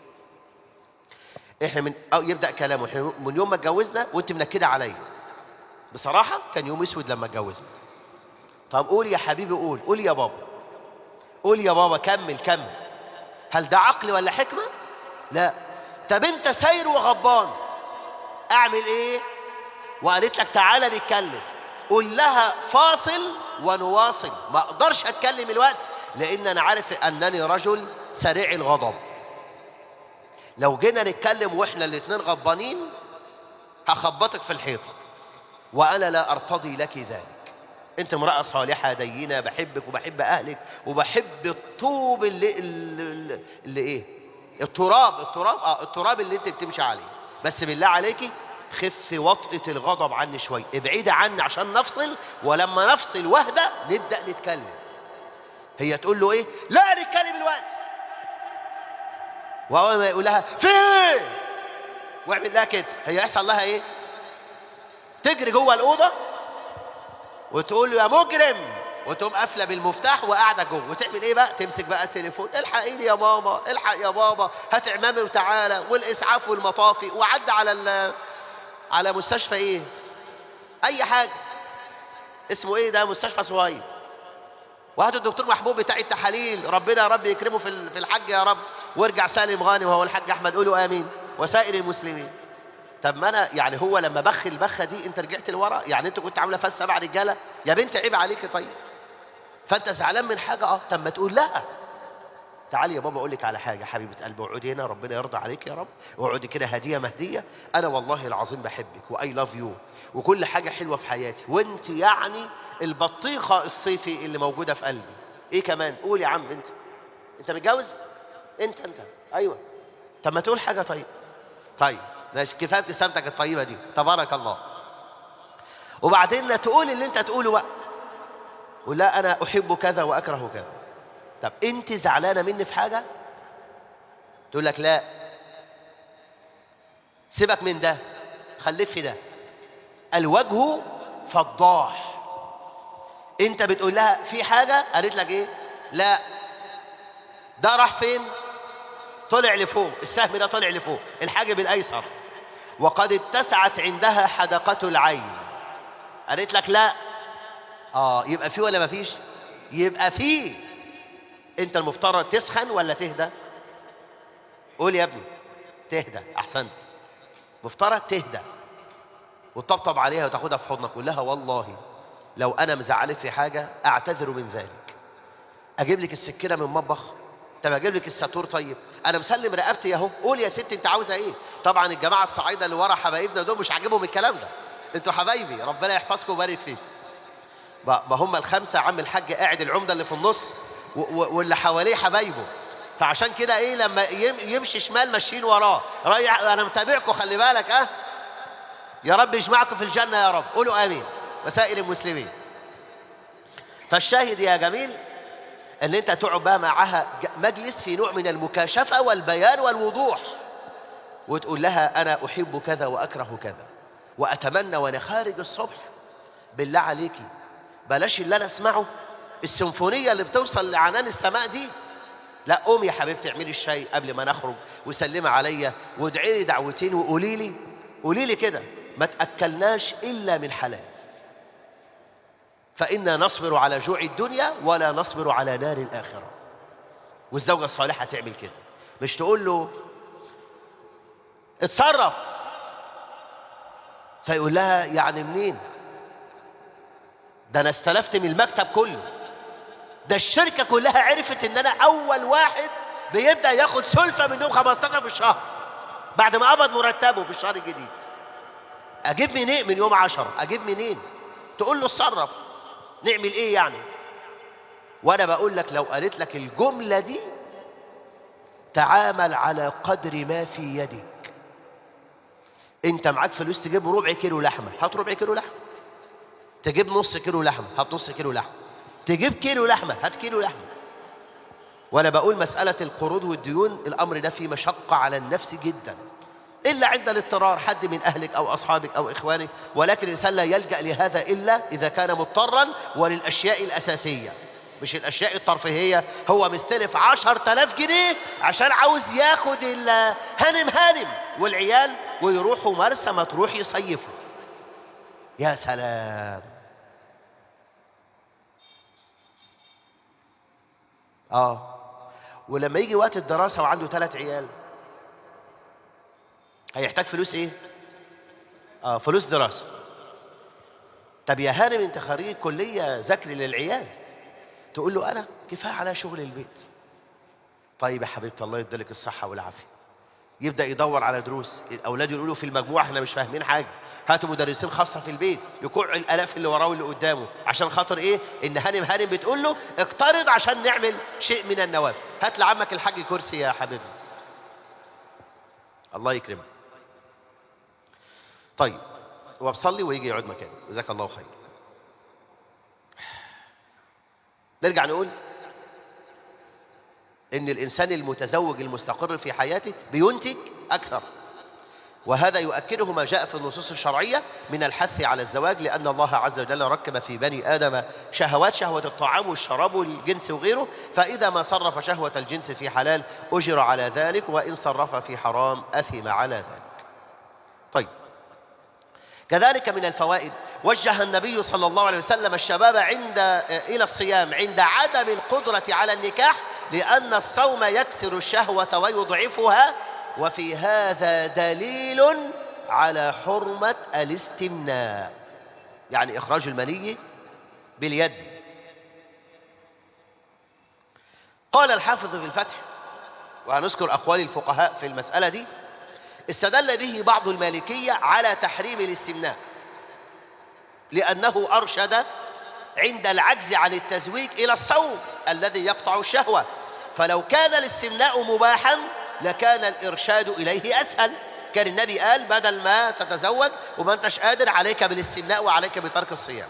احنا من أو يبدأ كلامه احنا من يوم ما اتجوزنا وانت منكدة عليا بصراحة كان يوم اسود لما اتجوزنا طب قول يا حبيبي قول قول يا بابا قول يا بابا كمل كمل هل ده عقل ولا حكمة لا طب انت ساير وغضبان اعمل ايه وقالت لك تعالى نتكلم قول لها فاصل ونواصل ما اقدرش اتكلم الوقت لان انا عارف انني رجل سريع الغضب لو جينا نتكلم واحنا الاتنين غضبانين هخبطك في الحيطه وانا لا ارتضي لك ذلك انت امرأة صالحة دينة بحبك وبحب اهلك وبحب الطوب اللي, اللي, اللي ايه التراب التراب اه التراب اللي انت بتمشي عليه بس بالله عليكي خف وطئة الغضب عني شوي ابعدي عني عشان نفصل ولما نفصل وهدى نبدأ نتكلم هي تقول له ايه لا نتكلم الوقت واول ما يقول لها فين واعمل لها كده هي يحصل لها ايه تجري جوه الاوضه وتقول له يا مجرم وتقوم قافله بالمفتاح وقاعده جوه وتعمل ايه بقى تمسك بقى التليفون الحقيني يا ماما الحق يا بابا هات عمامي وتعالى والاسعاف والمطافي وعد على ال على مستشفى ايه اي حاجه اسمه ايه ده مستشفى صغير وهات الدكتور محبوب بتاع التحاليل ربنا يا رب يكرمه في في الحج يا رب وارجع سالم غانم وهو الحاج احمد قولوا امين وسائر المسلمين طب ما انا يعني هو لما بخ البخه دي انت رجعت لورا يعني انت كنت عامله فاس سبع رجاله يا بنت عيب عليك طيب فانت زعلان من حاجه اه طب ما تقول لا تعالي يا بابا اقول لك على حاجه حبيبه قلبي اقعدي هنا ربنا يرضى عليك يا رب اقعدي كده هديه مهديه انا والله العظيم بحبك واي لاف يو وكل حاجه حلوه في حياتي وانت يعني البطيخه الصيفي اللي موجوده في قلبي ايه كمان قول يا عم انت انت متجوز انت انت ايوه طب ما تقول حاجه طيب طيب ماشي كفايه ابتسامتك الطيبه دي تبارك الله وبعدين تقول اللي انت تقوله بقى ولا انا احب كذا واكره كذا طب انت زعلانه مني في حاجه تقول لك لا سيبك من ده خليك في ده الوجه فضاح انت بتقول لها في حاجه قالت لك ايه لا ده راح فين طلع لفوق السهم ده طلع لفوق الحاجب الايسر وقد اتسعت عندها حدقة العين قالت لك لا اه يبقى في ولا مفيش يبقى في انت المفترض تسخن ولا تهدى قول يا ابني تهدى احسنت مفترض تهدى وتطبطب عليها وتاخدها في حضنك قول لها والله لو انا مزعلك في حاجه اعتذر من ذلك اجيب لك السكينه من المطبخ طب اجيب لك الساتور طيب انا مسلم رقبتي اهو قول يا ست انت عاوزه ايه طبعا الجماعه الصعايده اللي ورا حبايبنا دول مش عاجبهم الكلام ده انتوا حبايبي ربنا يحفظكم ويبارك فيكم ما هم الخمسه عم الحاج قاعد العمده اللي في النص واللي حواليه حبايبه فعشان كده ايه لما يمشي شمال ماشيين وراه رايح انا متابعكم خلي بالك اه يا رب يجمعكم في الجنه يا رب قولوا امين وسائر المسلمين فالشاهد يا جميل ان انت تقعد بقى معاها مجلس في نوع من المكاشفه والبيان والوضوح وتقول لها انا احب كذا واكره كذا واتمنى وانا خارج الصبح بالله عليكي بلاش اللي انا اسمعه السيمفونيه اللي بتوصل لعنان السماء دي لا قومي يا حبيبتي اعملي الشاي قبل ما نخرج وسلمي عليا وادعي لي دعوتين وقولي لي قولي لي كده ما تاكلناش الا من حلال فإنا نصبر على جوع الدنيا ولا نصبر على نار الآخرة والزوجة الصالحة تعمل كده مش تقول له اتصرف فيقول لها يعني منين ده انا استلفت من المكتب كله ده الشركة كلها عرفت ان انا اول واحد بيبدأ ياخد سلفة منهم 15 في الشهر بعد ما قبض مرتبه في الشهر الجديد اجيب منين من يوم عشرة اجيب منين تقول له اتصرف نعمل ايه يعني وانا بقول لك لو قالت لك الجملة دي تعامل على قدر ما في يدك انت معاك فلوس تجيب ربع كيلو لحمة هات ربع كيلو لحمة تجيب نص كيلو لحمة هات نص كيلو لحمة تجيب كيلو لحمة هات كيلو لحمة وانا بقول مسألة القروض والديون الامر ده فيه مشقة على النفس جدا إلا عند الاضطرار حد من أهلك أو أصحابك أو إخوانك ولكن الإنسان لا يلجأ لهذا إلا إذا كان مضطرا وللأشياء الأساسية مش الأشياء الترفيهية هو مستلف عشر تلاف جنيه عشان عاوز ياخد الهانم هانم والعيال ويروحوا مرسى مطروح يصيفوا يا سلام آه ولما يجي وقت الدراسة وعنده ثلاث عيال هيحتاج فلوس ايه اه فلوس دراسة طب يا هانم انت خريج كلية ذاكري للعيال تقول له انا كفاية على شغل البيت طيب يا حبيبتي الله يديلك الصحة والعافية يبدأ يدور على دروس الأولاد يقولوا في المجموعة احنا مش فاهمين حاجة هاتوا مدرسين خاصة في البيت يكوع الآلاف اللي وراه واللي قدامه عشان خاطر ايه ان هانم هانم بتقول له اقترض عشان نعمل شيء من النوافل هات لعمك الحاج كرسي يا حبيبي الله يكرمك طيب هو بصلي ويجي يقعد مكانه جزاك الله خير نرجع نقول ان الانسان المتزوج المستقر في حياته بينتج اكثر وهذا يؤكده ما جاء في النصوص الشرعية من الحث على الزواج لأن الله عز وجل ركب في بني آدم شهوات شهوة الطعام والشراب والجنس وغيره فإذا ما صرف شهوة الجنس في حلال أجر على ذلك وإن صرف في حرام أثم على ذلك طيب كذلك من الفوائد وجه النبي صلى الله عليه وسلم الشباب عند إلى الصيام عند عدم القدرة على النكاح لأن الصوم يكسر الشهوة ويضعفها وفي هذا دليل على حرمة الاستمناء يعني إخراج المني باليد قال الحافظ في الفتح وهنذكر أقوال الفقهاء في المسألة دي استدل به بعض المالكية على تحريم الاستمناء لأنه أرشد عند العجز عن التزويج إلى الصوم الذي يقطع الشهوة فلو كان الاستمناء مباحا لكان الإرشاد إليه أسهل كان النبي قال بدل ما تتزوج وما انتش قادر عليك بالاستمناء وعليك بترك الصيام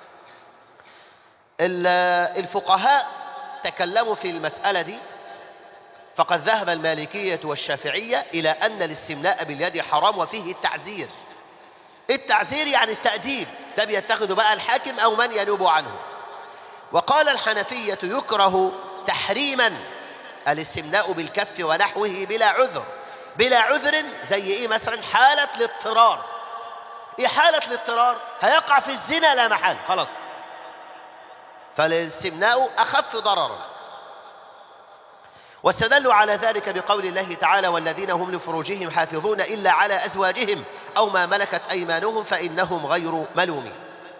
الفقهاء تكلموا في المسألة دي فقد ذهب المالكية والشافعية إلى أن الاستمناء باليد حرام وفيه التعزير التعزير يعني التأديب ده بيتخذ بقى الحاكم أو من ينوب عنه وقال الحنفية يكره تحريما الاستمناء بالكف ونحوه بلا عذر بلا عذر زي ايه مثلا حالة الاضطرار ايه حالة الاضطرار هيقع في الزنا لا محال خلاص فالاستمناء اخف ضررا واستدلوا على ذلك بقول الله تعالى والذين هم لفروجهم حافظون إلا على أزواجهم أو ما ملكت أيمانهم فإنهم غير ملومين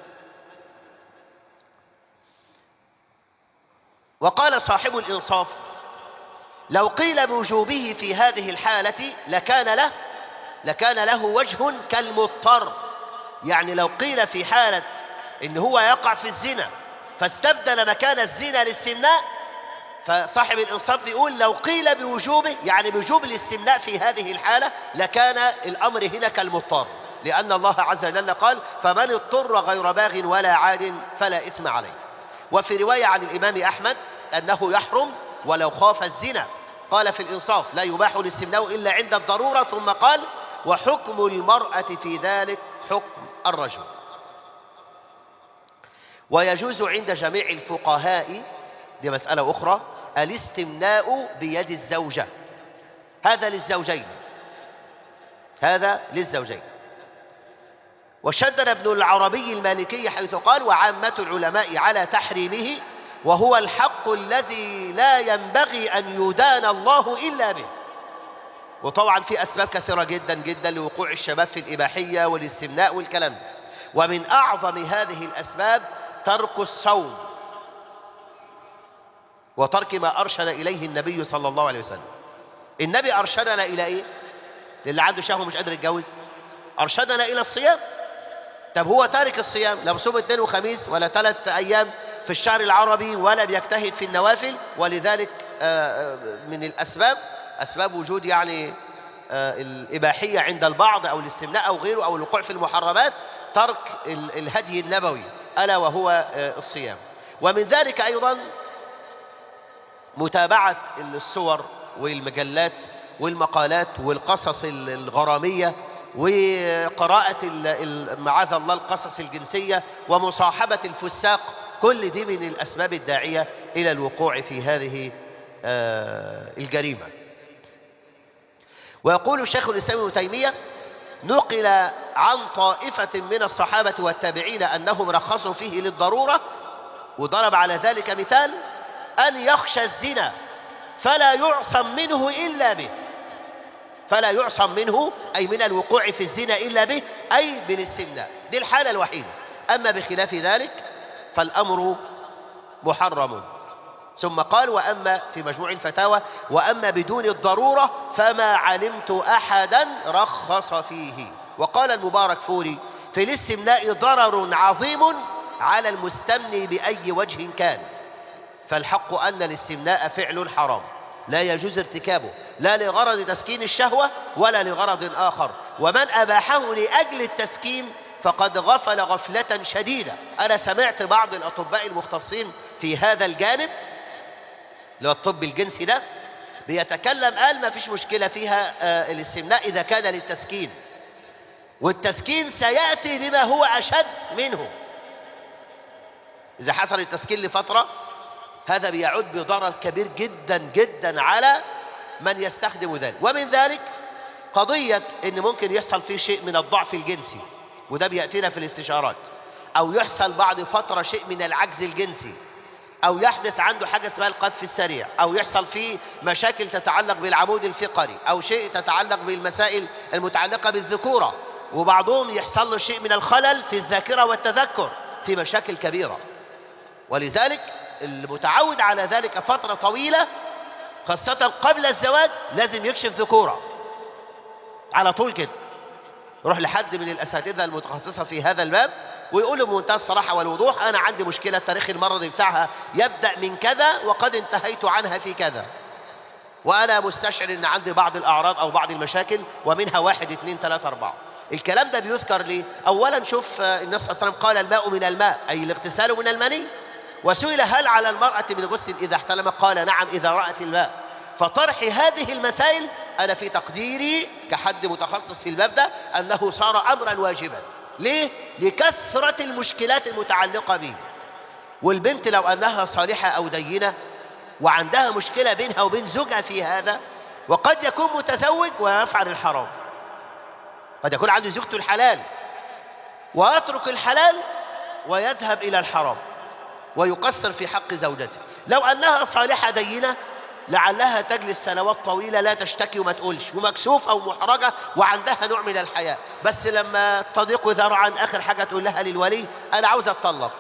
وقال صاحب الإنصاف لو قيل بوجوبه في هذه الحالة لكان له لكان له وجه كالمضطر يعني لو قيل في حالة إن هو يقع في الزنا فاستبدل مكان الزنا الاستمناء فصاحب الإنصاف بيقول لو قيل بوجوبه يعني بوجوب الاستمناء في هذه الحالة لكان الأمر هنا كالمضطر لأن الله عز وجل قال فمن اضطر غير باغ ولا عاد فلا إثم عليه وفي رواية عن الإمام أحمد أنه يحرم ولو خاف الزنا قال في الإنصاف لا يباح الاستمناء إلا عند الضرورة ثم قال وحكم المرأة في ذلك حكم الرجل ويجوز عند جميع الفقهاء دي مسألة أخرى الاستمناء بيد الزوجة هذا للزوجين هذا للزوجين وشدد ابن العربي المالكي حيث قال وعامة العلماء على تحريمه وهو الحق الذي لا ينبغي أن يدان الله إلا به وطبعا في أسباب كثيرة جدا جدا لوقوع الشباب في الإباحية والاستمناء والكلام ده ومن أعظم هذه الأسباب ترك الصوم وترك ما أرشد إليه النبي صلى الله عليه وسلم النبي أرشدنا إلى إيه للي عنده شهوة مش قادر يتجوز أرشدنا إلى الصيام طب هو تارك الصيام لا بصوم اثنين وخميس ولا ثلاث أيام في الشهر العربي ولا بيجتهد في النوافل ولذلك آه، آه، من الأسباب أسباب وجود يعني آه، الإباحية عند البعض أو الاستمناء أو غيره أو الوقوع في المحرمات ترك ال- الهدي النبوي ألا وهو آه، الصيام ومن ذلك أيضا متابعة الصور والمجلات والمقالات والقصص ال- الغرامية وقراءة ال- ال- معاذ الله القصص الجنسية ومصاحبة الفساق كل دي من الأسباب الداعية إلى الوقوع في هذه آه، الجريمة ويقول الشيخ الإسلام ابن تيمية نقل عن طائفة من الصحابة والتابعين أنهم رخصوا فيه للضرورة وضرب على ذلك مثال أن يخشى الزنا فلا يعصم منه إلا به فلا يعصم منه أي من الوقوع في الزنا إلا به أي بالاستمناء دي الحالة الوحيدة أما بخلاف ذلك فالأمر محرم ثم قال وأما في مجموع الفتاوى وأما بدون الضرورة فما علمت أحدا رخص فيه وقال المبارك فوري في الاستمناء ضرر عظيم على المستمني بأي وجه كان فالحق أن الاستمناء فعل حرام لا يجوز ارتكابه لا لغرض تسكين الشهوة ولا لغرض آخر ومن أباحه لأجل التسكين فقد غفل غفلة شديدة أنا سمعت بعض الأطباء المختصين في هذا الجانب اللي هو الطب الجنسي ده بيتكلم قال ما فيش مشكلة فيها آه، الاستمناء إذا كان للتسكين والتسكين سيأتي لما هو أشد منه إذا حصل التسكين لفترة هذا بيعود بضرر كبير جدا جدا على من يستخدم ذلك ومن ذلك قضية ان ممكن يحصل فيه شيء من الضعف الجنسي وده بيأتينا في الاستشارات او يحصل بعد فترة شيء من العجز الجنسي او يحدث عنده حاجة اسمها القذف السريع او يحصل فيه مشاكل تتعلق بالعمود الفقري او شيء تتعلق بالمسائل المتعلقة بالذكورة وبعضهم يحصل له شيء من الخلل في الذاكرة والتذكر في مشاكل كبيرة ولذلك المتعود على ذلك فترة طويلة خاصة قبل الزواج لازم يكشف ذكورة على طول كده يروح لحد من الأساتذة المتخصصة في هذا الباب ويقول له بمنتهى الصراحة والوضوح أنا عندي مشكلة تاريخ المرض بتاعها يبدأ من كذا وقد انتهيت عنها في كذا وأنا مستشعر أن عندي بعض الأعراض أو بعض المشاكل ومنها واحد اثنين ثلاثة أربعة الكلام ده بيذكر ليه أولا شوف آه، النبي صلى الله عليه وسلم قال الماء من الماء أي الاغتسال من المني وسئل هل على المرأة من غسل إذا احتلم قال نعم إذا رأت الماء فطرح هذه المسائل أنا في تقديري كحد متخصص في الباب ده أنه صار أمرا واجبا ليه؟ لكثرة المشكلات المتعلقة به والبنت لو أنها صالحة أو دينة وعندها مشكلة بينها وبين زوجها في هذا وقد يكون متزوج ويفعل الحرام قد يكون عنده زوجته الحلال ويترك الحلال ويذهب إلى الحرام ويقصر في حق زوجته لو أنها صالحة دينة لعلها تجلس سنوات طويلة لا تشتكي وما تقولش ومكسوف أو محرجة وعندها نوع من الحياة بس لما تضيق ذرعا آخر حاجة تقول لها للولي أنا عاوز أتطلق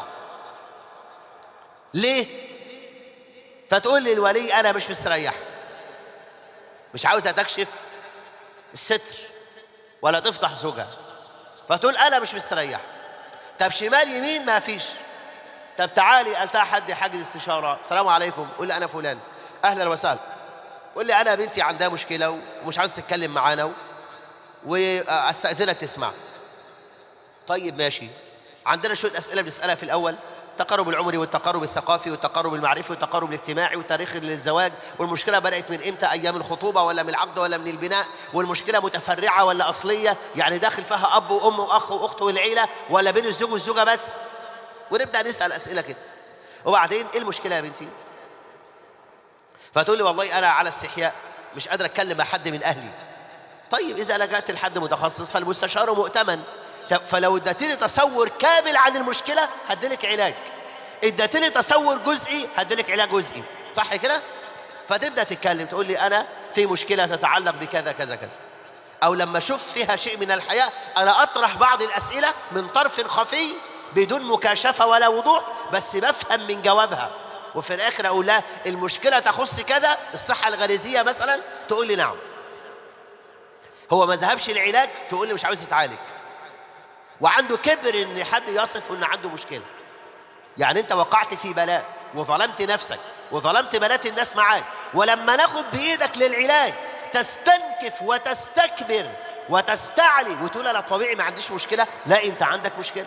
ليه؟ فتقول للولي أنا مش مستريح مش عاوزة تكشف الستر ولا تفضح زوجها فتقول أنا مش مستريح طب شمال يمين ما فيش طب تعالي قالتها حد حاجز استشاره السلام عليكم قول لي انا فلان اهلا وسهلا قول لي انا بنتي عندها مشكله ومش عاوز تتكلم معانا واستاذنك تسمع طيب ماشي عندنا شويه اسئله بنسالها في الاول التقارب العمري والتقارب الثقافي والتقارب المعرفي والتقارب الاجتماعي وتاريخ الزواج والمشكله بدات من امتى ايام الخطوبه ولا من العقد ولا من البناء والمشكله متفرعه ولا اصليه يعني داخل فيها اب وام واخ واخت والعيله ولا بين الزوج والزوجه بس ونبدا نسال اسئله كده وبعدين ايه المشكله يا بنتي فتقول لي والله انا على استحياء مش قادر اتكلم مع حد من اهلي طيب اذا لجأت لحد متخصص فالمستشار مؤتمن فلو اديتني تصور كامل عن المشكله هديلك علاج اديتني تصور جزئي هديلك علاج جزئي صح كده فتبدا تتكلم تقول لي انا في مشكله تتعلق بكذا كذا كذا او لما اشوف فيها شيء من الحياه انا اطرح بعض الاسئله من طرف خفي بدون مكاشفه ولا وضوح بس بفهم من جوابها وفي الاخر اقول لها المشكله تخص كذا الصحه الغريزيه مثلا تقول لي نعم هو ما ذهبش العلاج تقول لي مش عاوز يتعالج وعنده كبر ان حد يصف ان عنده مشكله يعني انت وقعت في بلاء وظلمت نفسك وظلمت بنات الناس معاك ولما ناخد بايدك للعلاج تستنكف وتستكبر وتستعلي وتقول انا طبيعي ما عنديش مشكله لا انت عندك مشكله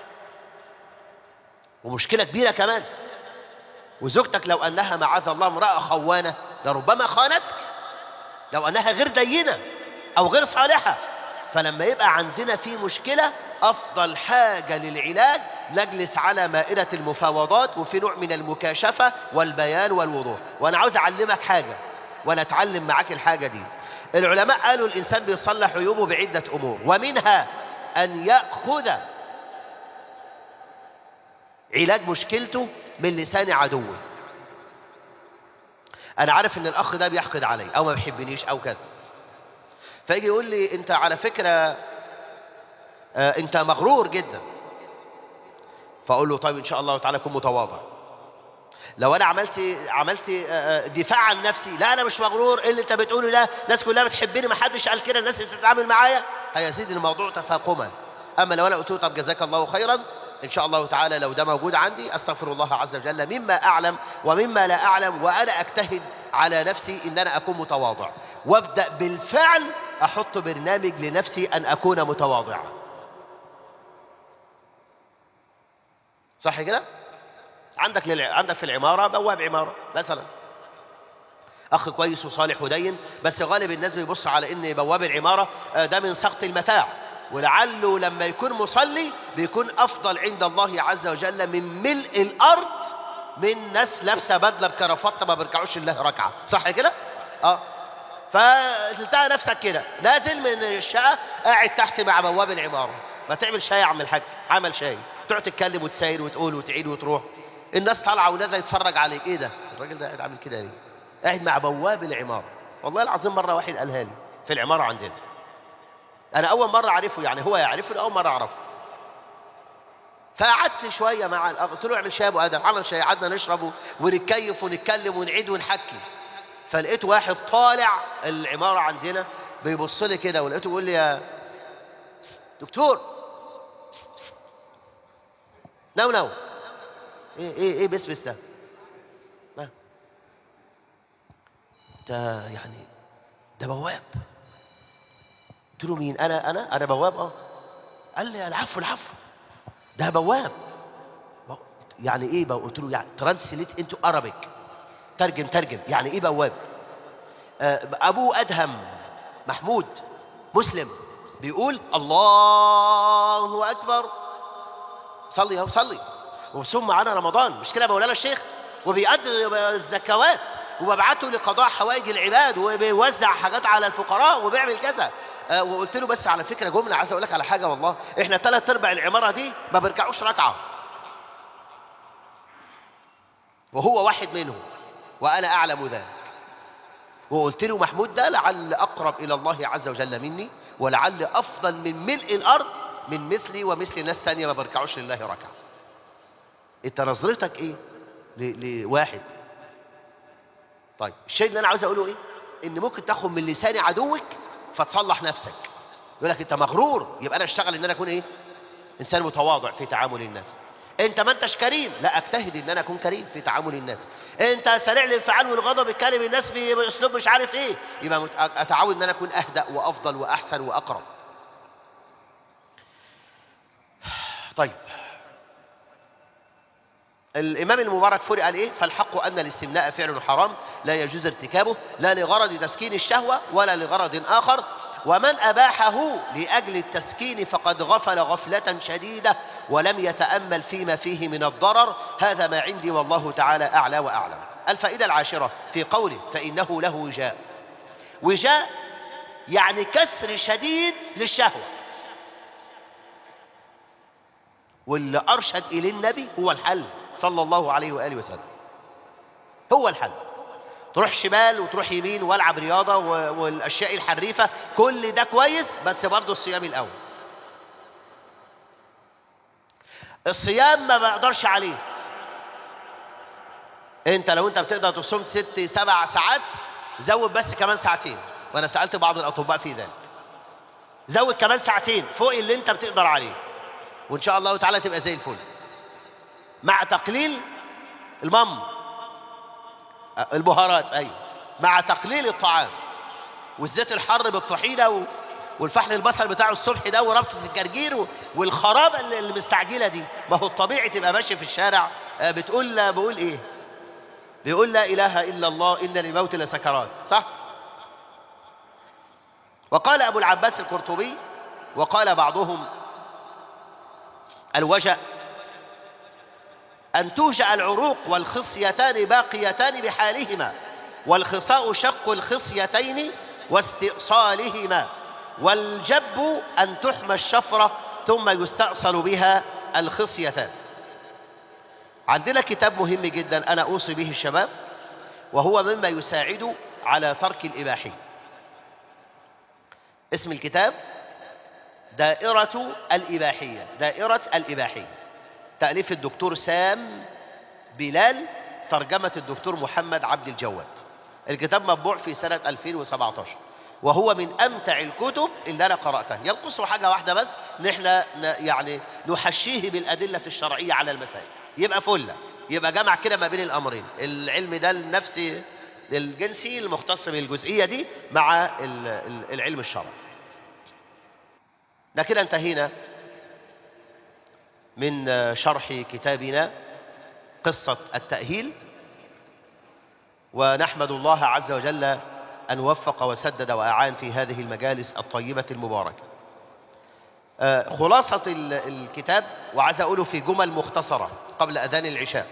ومشكله كبيره كمان وزوجتك لو انها معاذ الله امراه خوانه لربما خانتك لو انها غير دينه او غير صالحه فلما يبقى عندنا في مشكله افضل حاجه للعلاج نجلس على مائده المفاوضات وفي نوع من المكاشفه والبيان والوضوح وانا عاوز اعلمك حاجه وانا اتعلم معاك الحاجه دي العلماء قالوا الانسان بيصلح عيوبه بعده امور ومنها ان ياخذ علاج مشكلته من لسان عدوه انا عارف ان الاخ ده بيحقد علي او ما بيحبنيش او كذا فيجي يقول لي انت على فكره آه انت مغرور جدا فاقول له طيب ان شاء الله تعالى كن متواضع لو انا عملت عملت آه دفاع عن نفسي لا انا مش مغرور ايه اللي انت بتقوله ده الناس كلها بتحبني ما حدش قال كده الناس اللي بتتعامل معايا هيزيد الموضوع تفاقما اما لو انا قلت له طب جزاك الله خيرا ان شاء الله تعالى لو ده موجود عندي استغفر الله عز وجل مما اعلم ومما لا اعلم وانا اجتهد على نفسي ان انا اكون متواضع وابدا بالفعل احط برنامج لنفسي ان اكون متواضعا صح كده عندك للع... عندك في العماره بواب عماره مثلا اخ كويس وصالح ودين بس غالب الناس بيبص على ان بواب العماره ده من سقط المتاع ولعله لما يكون مصلي بيكون افضل عند الله عز وجل من ملء الارض من ناس لابسه بدله بكرافته ما بيركعوش الله ركعه صح كده اه فتلتقى نفسك كده نازل من الشقه قاعد تحت مع بواب العماره ما تعمل شاي يا عم الحاج عمل شاي تقعد تتكلم وتساير وتقول وتعيد وتروح الناس طالعه ونازله يتفرج عليك ايه ده الراجل ده قاعد عامل كده ليه قاعد مع بواب العماره والله العظيم مره واحد قالها لي في العماره عندنا انا اول مره اعرفه يعني هو يعرفني اول مره اعرفه فقعدت شويه مع الأخ قلت له اعمل شاي ابو ادم عمل شاي قعدنا نشرب ونتكيف ونتكلم ونعيد ونحكي فلقيت واحد طالع العماره عندنا بيبص لي كده ولقيته بيقول لي يا دكتور نو نو ايه ايه ايه بس بس ده ده يعني ده بواب قلت له مين انا انا انا بواب اه قال لي العفو العفو ده بواب يعني ايه بواب قلت له يعني ترانسليت انتو ارابيك ترجم ترجم يعني ايه بواب آه ابوه ادهم محمود مسلم بيقول الله اكبر صلي اهو صلي وصوم معانا رمضان مش كده مولانا الشيخ وبيأدي الزكوات وببعته لقضاء حوائج العباد وبيوزع حاجات على الفقراء وبيعمل كذا آه وقلت له بس على فكره جمله عايز اقول لك على حاجه والله احنا ثلاث ارباع العماره دي ما بيركعوش ركعه وهو واحد منهم وانا اعلم ذلك وقلت له محمود ده لعل اقرب الى الله عز وجل مني ولعل افضل من ملء الارض من مثلي ومثل ناس تانية ما بيركعوش لله ركعه انت نظرتك ايه لواحد طيب الشيء اللي انا عاوز اقوله ايه ان ممكن تاخد من لسان عدوك فتصلح نفسك يقول لك انت مغرور يبقى انا اشتغل ان انا اكون ايه انسان متواضع في تعامل الناس انت ما انتش كريم لا اجتهد ان انا اكون كريم في تعامل الناس انت سريع الانفعال والغضب بتكلم الناس باسلوب مش عارف ايه يبقى اتعود ان انا اكون اهدأ وافضل واحسن واقرب طيب الإمام المبارك فرق قال إيه؟ فالحق أن الاستمناء فعل حرام لا يجوز ارتكابه لا لغرض تسكين الشهوة ولا لغرض آخر ومن أباحه لأجل التسكين فقد غفل غفلة شديدة ولم يتأمل فيما فيه من الضرر هذا ما عندي والله تعالى أعلى وأعلم الفائدة العاشرة في قوله فإنه له وجاء وجاء يعني كسر شديد للشهوة واللي أرشد إليه النبي هو الحل صلى الله عليه وآله وسلم هو الحل تروح شمال وتروح يمين والعب رياضة والأشياء الحريفة كل ده كويس بس برضه الصيام الأول الصيام ما بقدرش عليه انت لو انت بتقدر تصوم ست سبع ساعات زود بس كمان ساعتين وانا سالت بعض الاطباء في ذلك زود كمان ساعتين فوق اللي انت بتقدر عليه وان شاء الله تعالى تبقى زي الفل مع تقليل المم البهارات ايوه مع تقليل الطعام والزيت الحر بالطحينه و... والفحل البصل بتاعه الصبح ده وربطة الجرجير و... والخرابة اللي اللي مستعجلة دي ما هو الطبيعي تبقى ماشي في الشارع آه، بتقول بقول ايه بيقول لا اله الا الله ان للموت لسكرات صح وقال ابو العباس القرطبي وقال بعضهم الوجأ أن توجع العروق والخصيتان باقيتان بحالهما والخصاء شق الخصيتين واستئصالهما والجب أن تحمى الشفرة ثم يستأصل بها الخصيتان عندنا كتاب مهم جدا أنا أوصي به الشباب وهو مما يساعد على ترك الإباحي اسم الكتاب دائرة الإباحية دائرة الإباحية تأليف الدكتور سام بلال ترجمة الدكتور محمد عبد الجواد الكتاب مطبوع في سنة 2017 وهو من أمتع الكتب اللي أنا قرأتها ينقصه حاجة واحدة بس نحن ن- يعني نحشيه بالأدلة الشرعية على المسائل يبقى فلة يبقى جمع كده ما بين الأمرين العلم ده النفسي الجنسي المختص بالجزئية دي مع ال- ال- العلم الشرعي ده كده انتهينا من شرح كتابنا قصة التأهيل ونحمد الله عز وجل أن وفق وسدد وأعان في هذه المجالس الطيبة المباركة آه، خلاصة ال- الكتاب وعايز أقوله في جمل مختصرة قبل أذان العشاء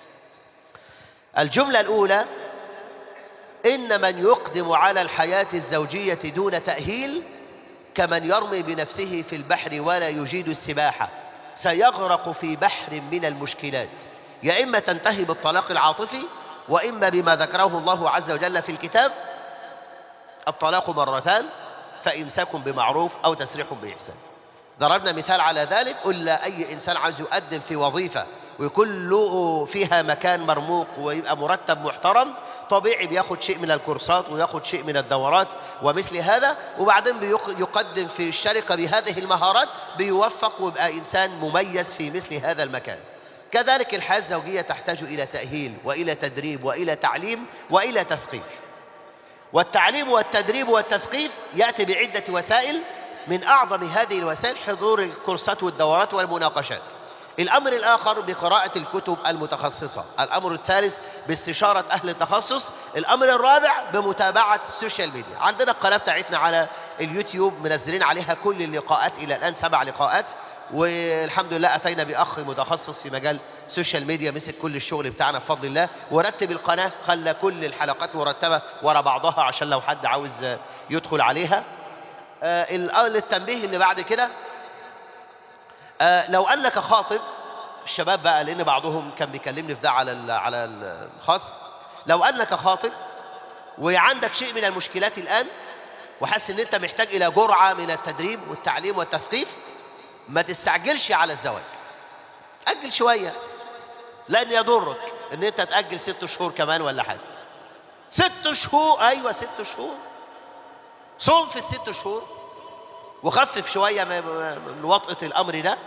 الجملة الأولى إن من يقدم على الحياة الزوجية دون تأهيل كمن يرمي بنفسه في البحر ولا يجيد السباحة سيغرق في بحر من المشكلات يا إما تنتهي بالطلاق العاطفي وإما بما ذكره الله عز وجل في الكتاب الطلاق مرتان فإمساك بمعروف أو تسريح بإحسان ضربنا مثال على ذلك قلنا أي إنسان عايز يقدم في وظيفة ويكون له فيها مكان مرموق ويبقى مرتب محترم طبيعي بياخد شيء من الكورسات وياخد شيء من الدورات ومثل هذا وبعدين بيق- يقدم في الشركة بهذه المهارات بيوفق ويبقى إنسان مميز في مثل هذا المكان كذلك الحياة الزوجية تحتاج إلى تأهيل وإلى تدريب وإلى تعليم وإلى تثقيف والتعليم والتدريب والتثقيف يأتي بعدة وسائل من أعظم هذه الوسائل حضور الكورسات والدورات والمناقشات الأمر الآخر بقراءة الكتب المتخصصة الأمر الثالث باستشارة أهل التخصص الأمر الرابع بمتابعة السوشيال ميديا عندنا القناة بتاعتنا على اليوتيوب منزلين عليها كل اللقاءات إلى الآن سبع لقاءات والحمد لله أتينا بأخ متخصص في مجال السوشيال ميديا مسك كل الشغل بتاعنا بفضل الله ورتب القناة خلى كل الحلقات مرتبة ورا بعضها عشان لو حد عاوز يدخل عليها آه، الأمر التنبيه اللي بعد كده آه، لو أنك خاطب الشباب بقى لأن بعضهم كان بيكلمني في ده على ال- على الخاص لو أنك خاطب وعندك شيء من المشكلات الآن وحاسس ان انت محتاج الى جرعة من التدريب والتعليم والتثقيف ما تستعجلش على الزواج أجل شوية لأن يضرك ان انت تأجل ست شهور كمان ولا حاجة ست شهور ايوه ست شهور صوم في الست شهور وخفف شوية من من وطأة الأمر ده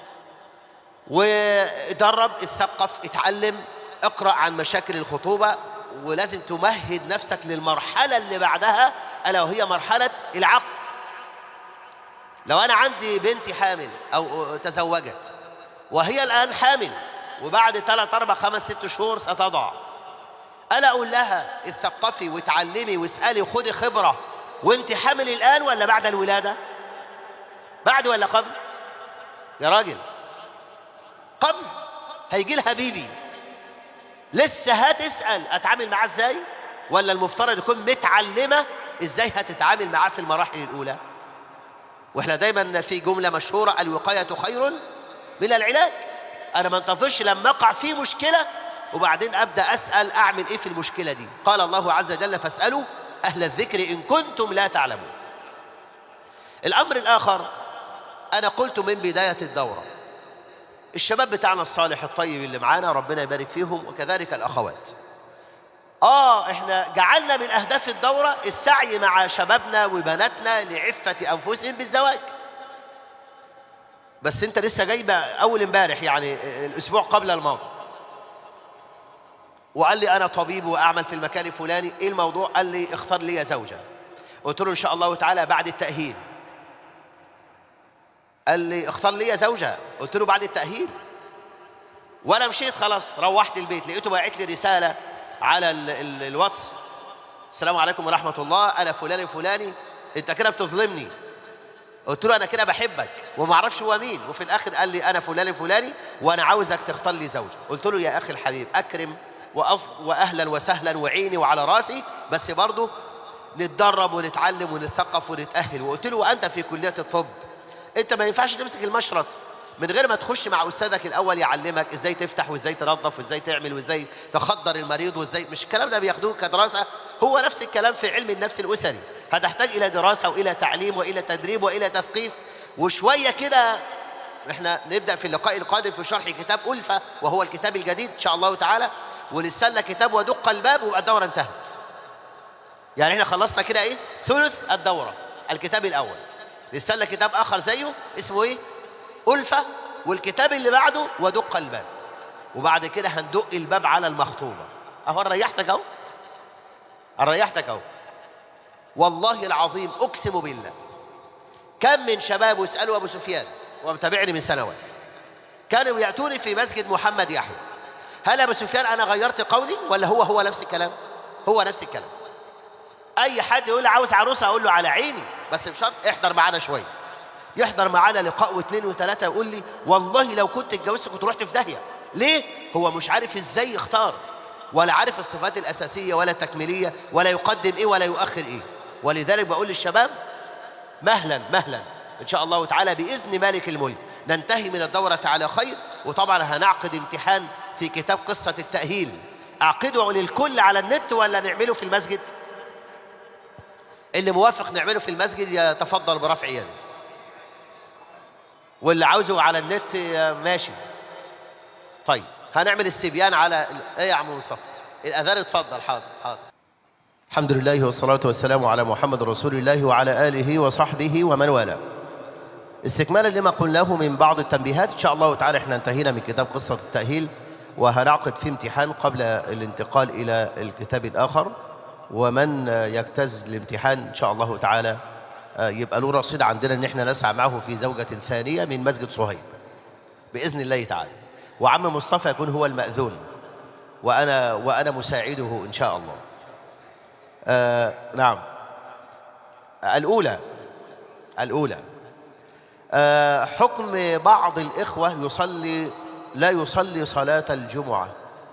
ودرب اتثقف اتعلم اقرأ عن مشاكل الخطوبة ولازم تمهد نفسك للمرحلة اللي بعدها ألا وهي مرحلة العقد لو أنا عندي بنتي حامل أو تزوجت وهي الآن حامل وبعد ثلاث أربع خمس ست شهور ستضع أنا أقول لها اتثقفي وتعلمي واسألي وخدي خبرة وانت حامل الآن ولا بعد الولادة بعد ولا قبل يا راجل قبل هيجي لها بيبي لسه هتسأل اتعامل معاه ازاي ولا المفترض يكون متعلمة ازاي هتتعامل معاه في المراحل الاولى واحنا دايما في جملة مشهورة الوقاية خير من العلاج انا ما انتظرش لما اقع في مشكلة وبعدين ابدا اسأل اعمل ايه في المشكلة دي قال الله عز وجل فاسألوا اهل الذكر ان كنتم لا تعلمون الامر الاخر انا قلت من بداية الدورة الشباب بتاعنا الصالح الطيب اللي معانا ربنا يبارك فيهم وكذلك الأخوات آه إحنا جعلنا من أهداف الدورة السعي مع شبابنا وبناتنا لعفة أنفسهم بالزواج بس أنت لسه جايبة أول امبارح يعني الأسبوع قبل الماضي وقال لي أنا طبيب وأعمل في المكان الفلاني إيه الموضوع؟ قال لي اختار لي زوجة قلت له إن شاء الله تعالى بعد التأهيل قال لي اختار لي زوجة قلت له بعد التأهيل وانا مشيت خلاص روحت البيت لقيته باعت لي رسالة على ال ال الواتس السلام عليكم ورحمة الله انا فلان الفلاني انت كده بتظلمني قلت له انا كده بحبك وما اعرفش هو مين وفي الاخر قال لي انا فلان الفلاني وانا عاوزك تختار لي زوجة قلت له يا اخي الحبيب اكرم وأف واهلا وسهلا وعيني وعلى راسي بس برضه نتدرب ونتعلم ونتثقف ونتأهل وقلت له وانت في كلية الطب انت ما ينفعش تمسك المشرط من غير ما تخش مع استاذك الاول يعلمك ازاي تفتح وازاي تنظف وازاي تعمل وازاي تخدر المريض وازاي مش الكلام ده بياخدوه كدراسه هو نفس الكلام في علم النفس الاسري هتحتاج الى دراسه والى تعليم والى تدريب والى تثقيف وشويه كده احنا نبدا في اللقاء القادم في شرح كتاب الفه وهو الكتاب الجديد ان شاء الله تعالى ونستنى كتاب ودق الباب ويبقى الدوره انتهت يعني احنا خلصنا كده ايه ثلث الدوره الكتاب الاول نستنى كتاب اخر زيه اسمه ايه ألفة والكتاب اللي بعده ودق الباب وبعد كده هندق الباب على المخطوبة اهو أنا ريحتك اهو أنا ريحتك اهو والله العظيم اقسم بالله كم من شباب واسألوا ابو سفيان ومتابعني من سنوات كانوا يأتوني في مسجد محمد يحيى هل ابو سفيان انا غيرت قولي ولا هو هو نفس الكلام هو نفس الكلام اي حد يقول لي عاوز عروسه اقول له على عيني بس بشرط احضر معانا شويه يحضر معانا لقاء واثنين وثلاثه يقول لي والله لو كنت اتجوزت كنت رحت في داهيه ليه هو مش عارف ازاي يختار ولا عارف الصفات الاساسيه ولا التكميليه ولا يقدم ايه ولا يؤخر ايه ولذلك بقول للشباب مهلا مهلا ان شاء الله تعالى باذن مالك الملك ننتهي من الدوره على خير وطبعا هنعقد امتحان في كتاب قصه التاهيل اعقده للكل على النت ولا نعمله في المسجد اللي موافق نعمله في المسجد يتفضل برفع يده واللي عاوزه على النت ماشي طيب هنعمل استبيان على ايه يا عم مصطفى الاذان اتفضل حاضر حاضر الحمد لله والصلاة والسلام على محمد رسول الله وعلى آله وصحبه ومن والاه استكمالا لما قلناه من بعض التنبيهات إن شاء الله تعالى احنا انتهينا من كتاب قصة التأهيل وهنعقد فيه امتحان قبل الانتقال إلى الكتاب الآخر ومن يجتاز الامتحان إن شاء الله تعالى يبقى له رصيد عندنا ان احنا نسعى معه في زوجة ثانية من مسجد صهيب بإذن الله تعالى وعم مصطفى يكون هو المأذون وأنا, وأنا مساعده إن شاء الله آه نعم الأولى الأولى آه حكم بعض الإخوة يصلي لا يصلي صلاة الجمعة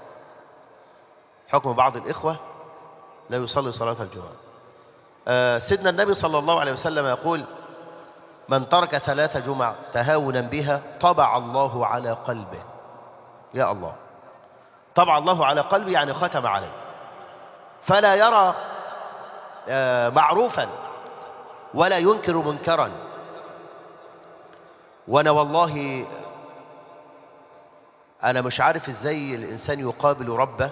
حكم بعض الإخوة لا يصلي صلاة الجمعة آه سيدنا النبي صلى الله عليه وسلم يقول من ترك ثلاث جمع تهاونا بها طبع الله على قلبه يا الله طبع الله على قلبه يعني ختم عليه فلا يرى آه معروفا ولا ينكر منكرا وانا والله انا مش عارف ازاي الانسان يقابل ربه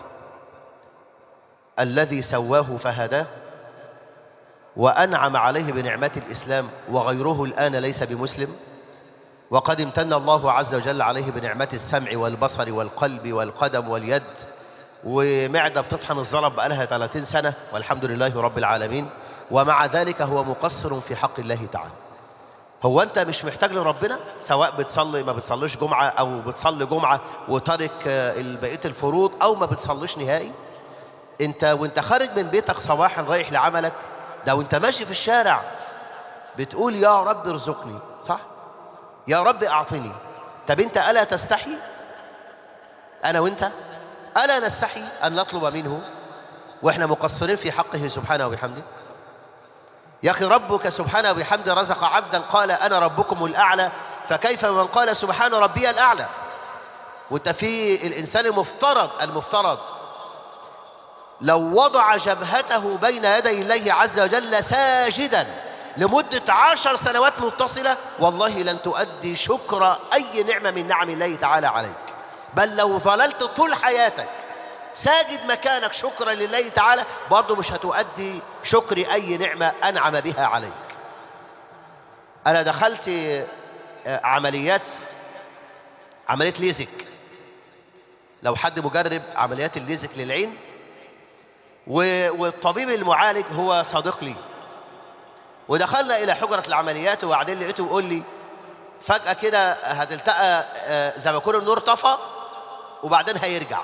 الذي سواه فهداه وأنعم عليه بنعمة الإسلام وغيره الآن ليس بمسلم وقد امتن الله عز وجل عليه بنعمة السمع والبصر والقلب والقدم واليد ومعدة بتطحن الزلط بقالها 30 سنة والحمد لله رب العالمين ومع ذلك هو مقصر في حق الله تعالى هو أنت مش محتاج لربنا سواء بتصلي ما بتصليش جمعة أو بتصلي جمعة وترك بقية الفروض أو ما بتصليش نهائي أنت وأنت خارج من بيتك صباحا رايح لعملك ده وانت ماشي في الشارع بتقول يا رب ارزقني صح يا رب اعطني طب انت الا تستحي انا وانت الا نستحي ان نطلب منه واحنا مقصرين في حقه سبحانه وبحمده يا اخي ربك سبحانه وبحمده رزق عبدا قال انا ربكم الاعلى فكيف من قال سبحان ربي الاعلى وانت في الانسان المفترض المفترض لو وضع جبهته بين يدي الله عز وجل ساجدا لمدة عشر سنوات متصلة والله لن تؤدي شكر أي نعمة من نعم الله تعالى عليك بل لو ظللت طول حياتك ساجد مكانك شكرا لله تعالى برضه مش هتؤدي شكر أي نعمة أنعم بها عليك أنا دخلت عمليات عملية ليزك لو حد مجرب عمليات الليزك للعين والطبيب المعالج هو صديق لي ودخلنا إلى حجرة العمليات وبعدين لقيته يقول لي فجأة كده هتلتقى زي ما يكون النور طفى وبعدين هيرجع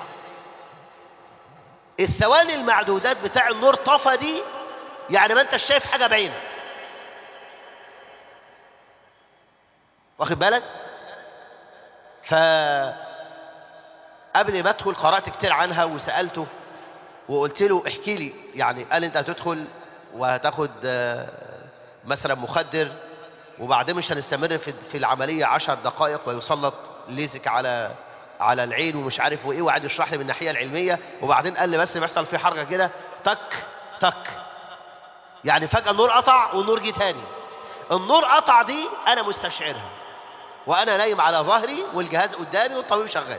الثواني المعدودات بتاع النور طفى دي يعني ما انت شايف حاجة بعينك واخد بالك ف قبل ما ادخل قرأت كتير عنها وسألته وقلت له احكي لي يعني قال انت هتدخل وهتاخد مثلا مخدر وبعدين مش هنستمر في في العملية عشر دقائق ويسلط ليزك على على العين ومش عارف وايه وقعد يشرح لي من الناحية العلمية وبعدين قال لي بس بيحصل في حركة كده تك تك يعني فجأة النور قطع والنور جه تاني النور قطع دي انا مستشعرها وانا نايم على ظهري والجهاز قدامي والطبيب شغال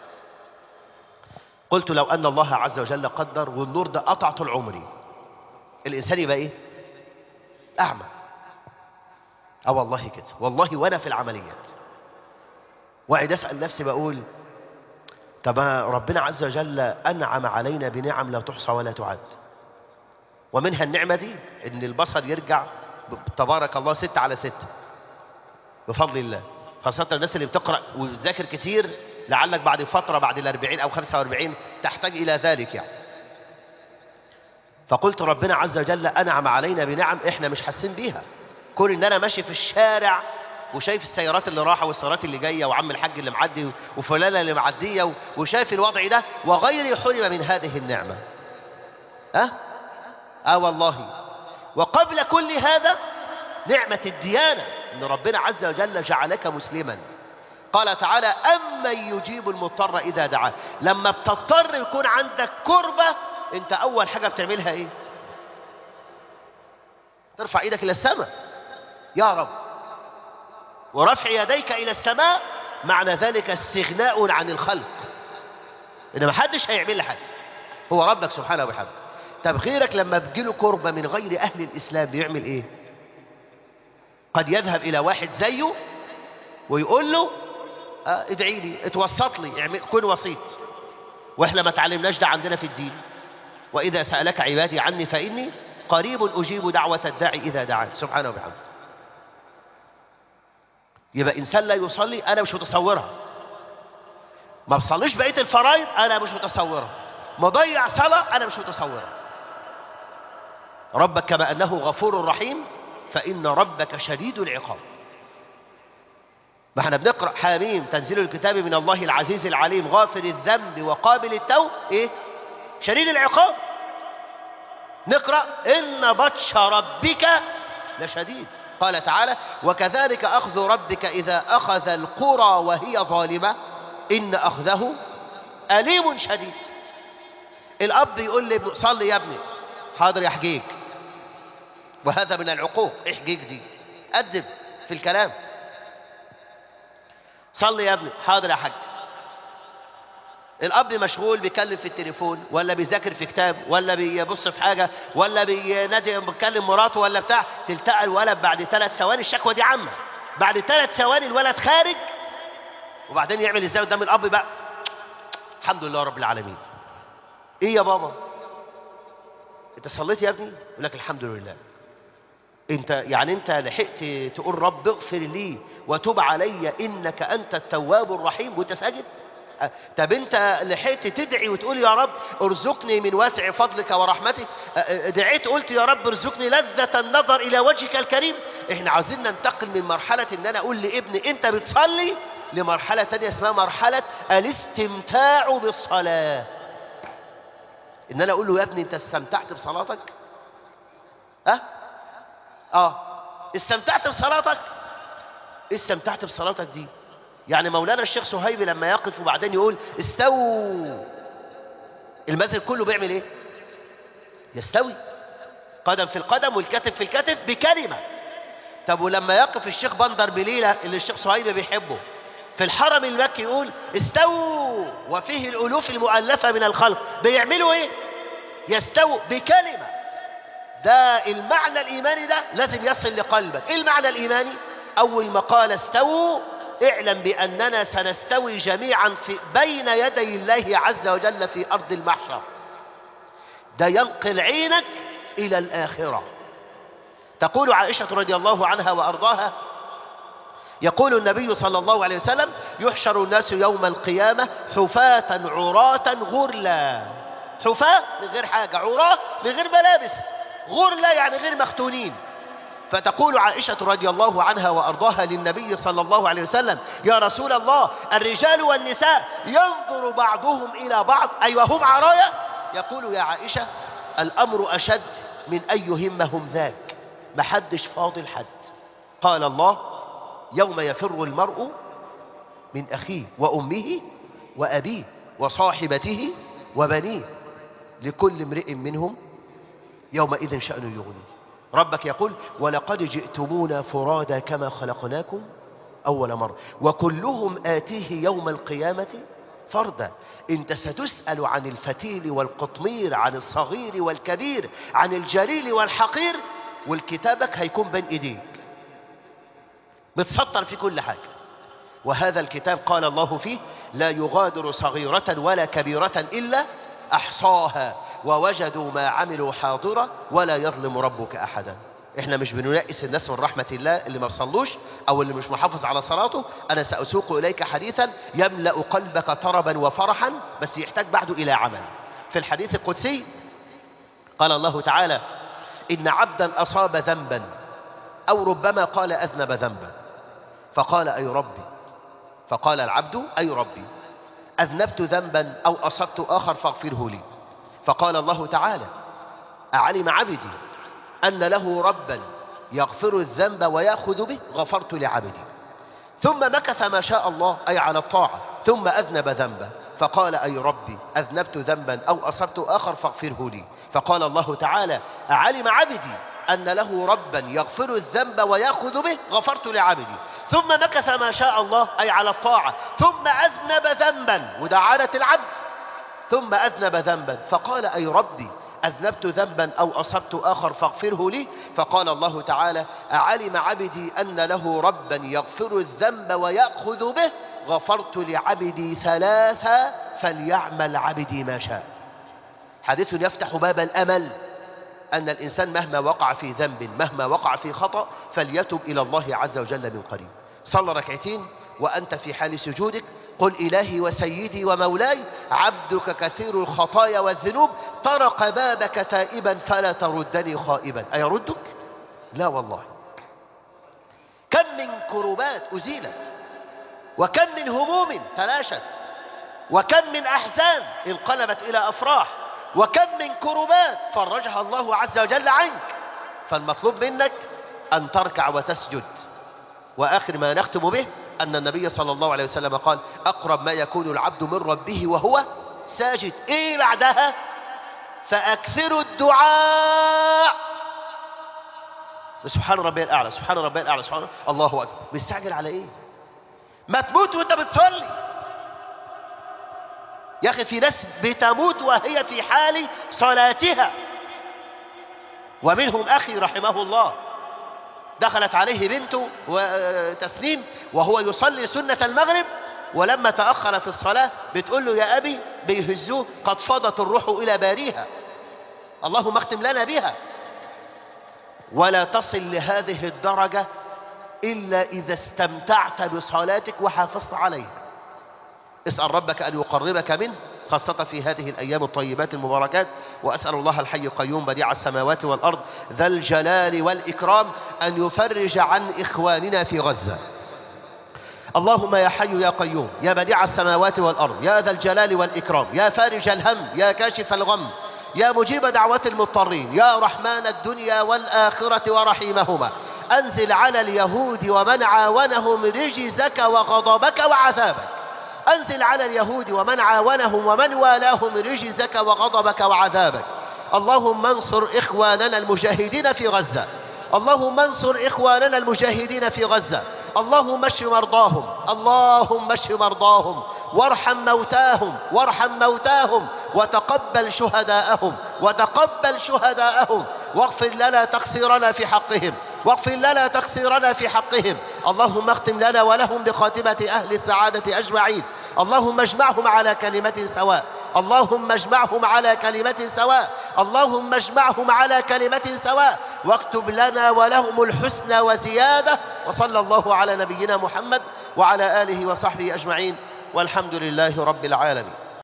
قلت لو ان الله عز وجل قدر والنور ده قطع طول عمري الانسان يبقى ايه اعمى اه والله كده والله وانا في العمليات وقعد اسال نفسي بقول طب ربنا عز وجل انعم علينا بنعم لا تحصى ولا تعد ومنها النعمه دي ان البصر يرجع تبارك الله ستة على ستة بفضل الله خاصة الناس اللي بتقرأ وتذاكر كتير لعلك بعد فترة بعد الأربعين أو خمسة وأربعين تحتاج إلى ذلك يعني فقلت ربنا عز وجل أنعم علينا بنعم إحنا مش حاسين بيها كون إن أنا ماشي في الشارع وشايف السيارات اللي راحة والسيارات اللي جاية وعم الحاج اللي معدي وفلانة اللي معدية وشايف الوضع ده وغيري حرم من هذه النعمة أه؟ آه والله وقبل كل هذا نعمة الديانة ان ربنا عز وجل جعلك مسلما قال تعالى أمن يجيب المضطر إذا دعاه لما بتضطر يكون عندك كربة انت أول حاجة بتعملها إيه ترفع إيدك إلى السماء يا رب ورفع يديك إلى السماء معنى ذلك استغناء عن الخلق إن ما حدش هيعمل لي حاجة هو ربك سبحانه وبحمده طب غيرك لما بتجيله كربة من غير أهل الإسلام بيعمل إيه قد يذهب إلى واحد زيه ويقول له اه ادعي لي اتوسط لي اعمل كن وسيط واحنا ما تعلمناش ده عندنا في الدين واذا سالك عبادي عني فاني قريب اجيب دعوه الداعي اذا دعان سبحانه وبحمده يبقى انسان لا يصلي انا مش متصورها ما بصليش بقيه الفرائض انا مش متصورها مضيع صلاه انا مش متصورها ربك كما انه غفور رحيم فإن ربك شديد العقاب ما احنا بنقرأ حاميم تنزيل الكتاب من الله العزيز العليم غافر الذنب وقابل التوب ايه شديد العقاب نقرأ إن بطش ربك لشديد قال تعالى وكذلك أخذ ربك إذا أخذ القرى وهي ظالمة إن أخذه أليم شديد الأب يقول لابنه صلي يا ابني حاضر يا حجيج وهذا من العقوق احجيج دي أدب في الكلام صلي يا ابني حاضر يا حاج الأب مشغول بيكلم في التليفون ولا بيذاكر في كتاب ولا بيبص في حاجة ولا بينادي بيكلم مراته ولا بتاع تلتقى الولد بعد ثلاث ثواني الشكوى دي عامة بعد ثلاث ثواني الولد خارج وبعدين يعمل ازاي قدام الأب بقى الحمد لله رب العالمين ايه يا بابا انت صليت يا ابني يقول لك الحمد لله انت يعني انت لحقت تقول رب اغفر لي وتب علي انك انت التواب الرحيم وانت ساجد أه، طب انت لحقت تدعي وتقول يا رب ارزقني من واسع فضلك ورحمتك أه، أه، دعيت قلت يا رب ارزقني لذة النظر الى وجهك الكريم احنا عاوزين ننتقل من مرحلة ان انا اقول لابني انت بتصلي لمرحلة تانية اسمها مرحلة الاستمتاع بالصلاة ان انا اقول له يا ابني انت استمتعت بصلاتك اه اه استمتعت بصلاتك استمتعت بصلاتك دي يعني مولانا الشيخ صهيب لما يقف وبعدين يقول استووا المسجد كله بيعمل ايه يستوي قدم في القدم والكتف في الكتف بكلمة طب ولما يقف الشيخ بندر بليلة اللي الشيخ صهيب بيحبه في الحرم المكي يقول استووا وفيه الألوف المؤلفة من الخلق بيعملوا ايه يستووا بكلمة ده المعنى الإيماني ده لازم يصل لقلبك ايه المعنى الإيماني أول ما قال استووا اعلم بأننا سنستوي جميعا في بين يدي الله عز وجل في أرض المحشر ده ينقل عينك إلى الآخرة تقول عائشة رضي الله عنها وأرضاها يقول النبي صلى الله عليه وسلم يحشر الناس يوم القيامة حفاة عراة غرلا حفاة من غير حاجة عراة من غير ملابس غرلا يعني غير مختونين فتقول عائشة رضي الله عنها وأرضاها للنبي صلى الله عليه وسلم يا رسول الله الرجال والنساء ينظر بعضهم إلى بعض أي وهم عرايا يقول يا عائشة الأمر أشد من أن يهمهم ذاك محدش فاضل حد قال الله يوم يفر المرء من أخيه وأمه وأبيه وصاحبته وبنيه لكل امرئ منهم يومئذ شأن يغني ربك يقول ولقد جئتمونا فرادا كما خلقناكم أول مرة وكلهم آتيه يوم القيامة فردا انت ستسأل عن الفتيل والقطمير عن الصغير والكبير عن الجليل والحقير والكتابك هيكون بين ايديك متسطر في كل حاجة وهذا الكتاب قال الله فيه لا يغادر صغيرة ولا كبيرة إلا أحصاها ووجدوا ما عملوا حاضرة ولا يظلم ربك أحدا احنا مش بننقس الناس من رحمة الله اللي ما بصلوش او اللي مش محافظ على صلاته انا سأسوق اليك حديثا يملأ قلبك طربا وفرحا بس يحتاج بعده الى عمل في الحديث القدسي قال الله تعالى ان عبدا اصاب ذنبا او ربما قال اذنب ذنبا فقال اي ربي فقال العبد اي ربي اذنبت ذنبا او اصبت اخر فاغفره لي فقال الله تعالى أعلم عبدي أن له ربا يغفر الذنب ويأخذ به غفرت لعبدي ثم مكث ما شاء الله أي على الطاعة ثم أذنب ذنبا فقال أي ربي أذنبت ذنبا أو أصبت آخر فاغفره لي فقال الله تعالى أعلم عبدي أن له ربا يغفر الذنب ويأخذ به غفرت لعبدي ثم مكث ما شاء الله أي على الطاعة ثم أذنب ذنبا وده عادة العبد ثم أذنب ذنبا فقال أي ربي أذنبت ذنبا أو أصبت آخر فاغفره لي فقال الله تعالى أعلم عبدي أن له ربا يغفر الذنب ويأخذ به غفرت لعبدي ثلاثة فليعمل عبدي ما شاء حديث يفتح باب الأمل أن الإنسان مهما وقع في ذنب مهما وقع في خطأ فليتب إلى الله عز وجل من قريب صلى ركعتين وأنت في حال سجودك قل إلهي وسيدي ومولاي عبدك كثير الخطايا والذنوب طرق بابك تائبا فلا تردني خائبا أيردك؟ لا والله كم من كربات أزيلت وكم من هموم تلاشت وكم من أحزان انقلبت إلى أفراح وكم من كربات فرجها الله عز وجل عنك فالمطلوب منك أن تركع وتسجد وآخر ما نختم به أن النبي صلى الله عليه وسلم قال أقرب ما يكون العبد من ربه وهو ساجد إيه بعدها فأكثروا الدعاء سبحان ربي الأعلى سبحان ربي الأعلى سبحان الله أكبر مستعجل على إيه ما تموت وانت بتصلي يا أخي في ناس بتموت وهي في حال صلاتها ومنهم أخي رحمه الله دخلت عليه بنته وتسنيم وهو يصلي سنة المغرب ولما تأخر في الصلاة بتقول له يا أبي بيهزوه قد فضت الروح إلى باريها اللهم اختم لنا بها ولا تصل لهذه الدرجة إلا إذا استمتعت بصلاتك وحافظت عليها اسأل ربك أن يقربك منه خاصة في هذه الأيام الطيبات المباركات وأسأل الله الحي القيوم بديع السماوات والأرض ذا الجلال والإكرام أن يفرج عن إخواننا في غزة اللهم يا حي يا قيوم يا بديع السماوات والأرض يا ذا الجلال والإكرام يا فارج الهم يا كاشف الغم يا مجيب دعوة المضطرين يا رحمن الدنيا والآخرة ورحيمهما أنزل على اليهود ومن عاونهم رجزك وغضبك وعذابك أنزل على اليهود ومن عاونهم ومن والاهم رجزك وغضبك وعذابك اللهم انصر إخواننا المجاهدين في غزة اللهم انصر إخواننا المجاهدين في غزة اللهم اشف مرضاهم اللهم اشف مرضاهم وارحم موتاهم وارحم موتاهم وتقبل شهداءهم وتقبل شهداءهم واغفر لنا تقصيرنا في حقهم واغفر لنا تقصيرنا في حقهم اللهم اختم لنا ولهم بخاتمة أهل السعادة أجمعين اللهم اجمعهم على كلمة سواء اللهم اجمعهم على كلمة سواء اللهم اجمعهم على كلمة سواء واكتب لنا ولهم الحسنى وزيادة وصلى الله على نبينا محمد وعلى آله وصحبه أجمعين والحمد لله رب العالمين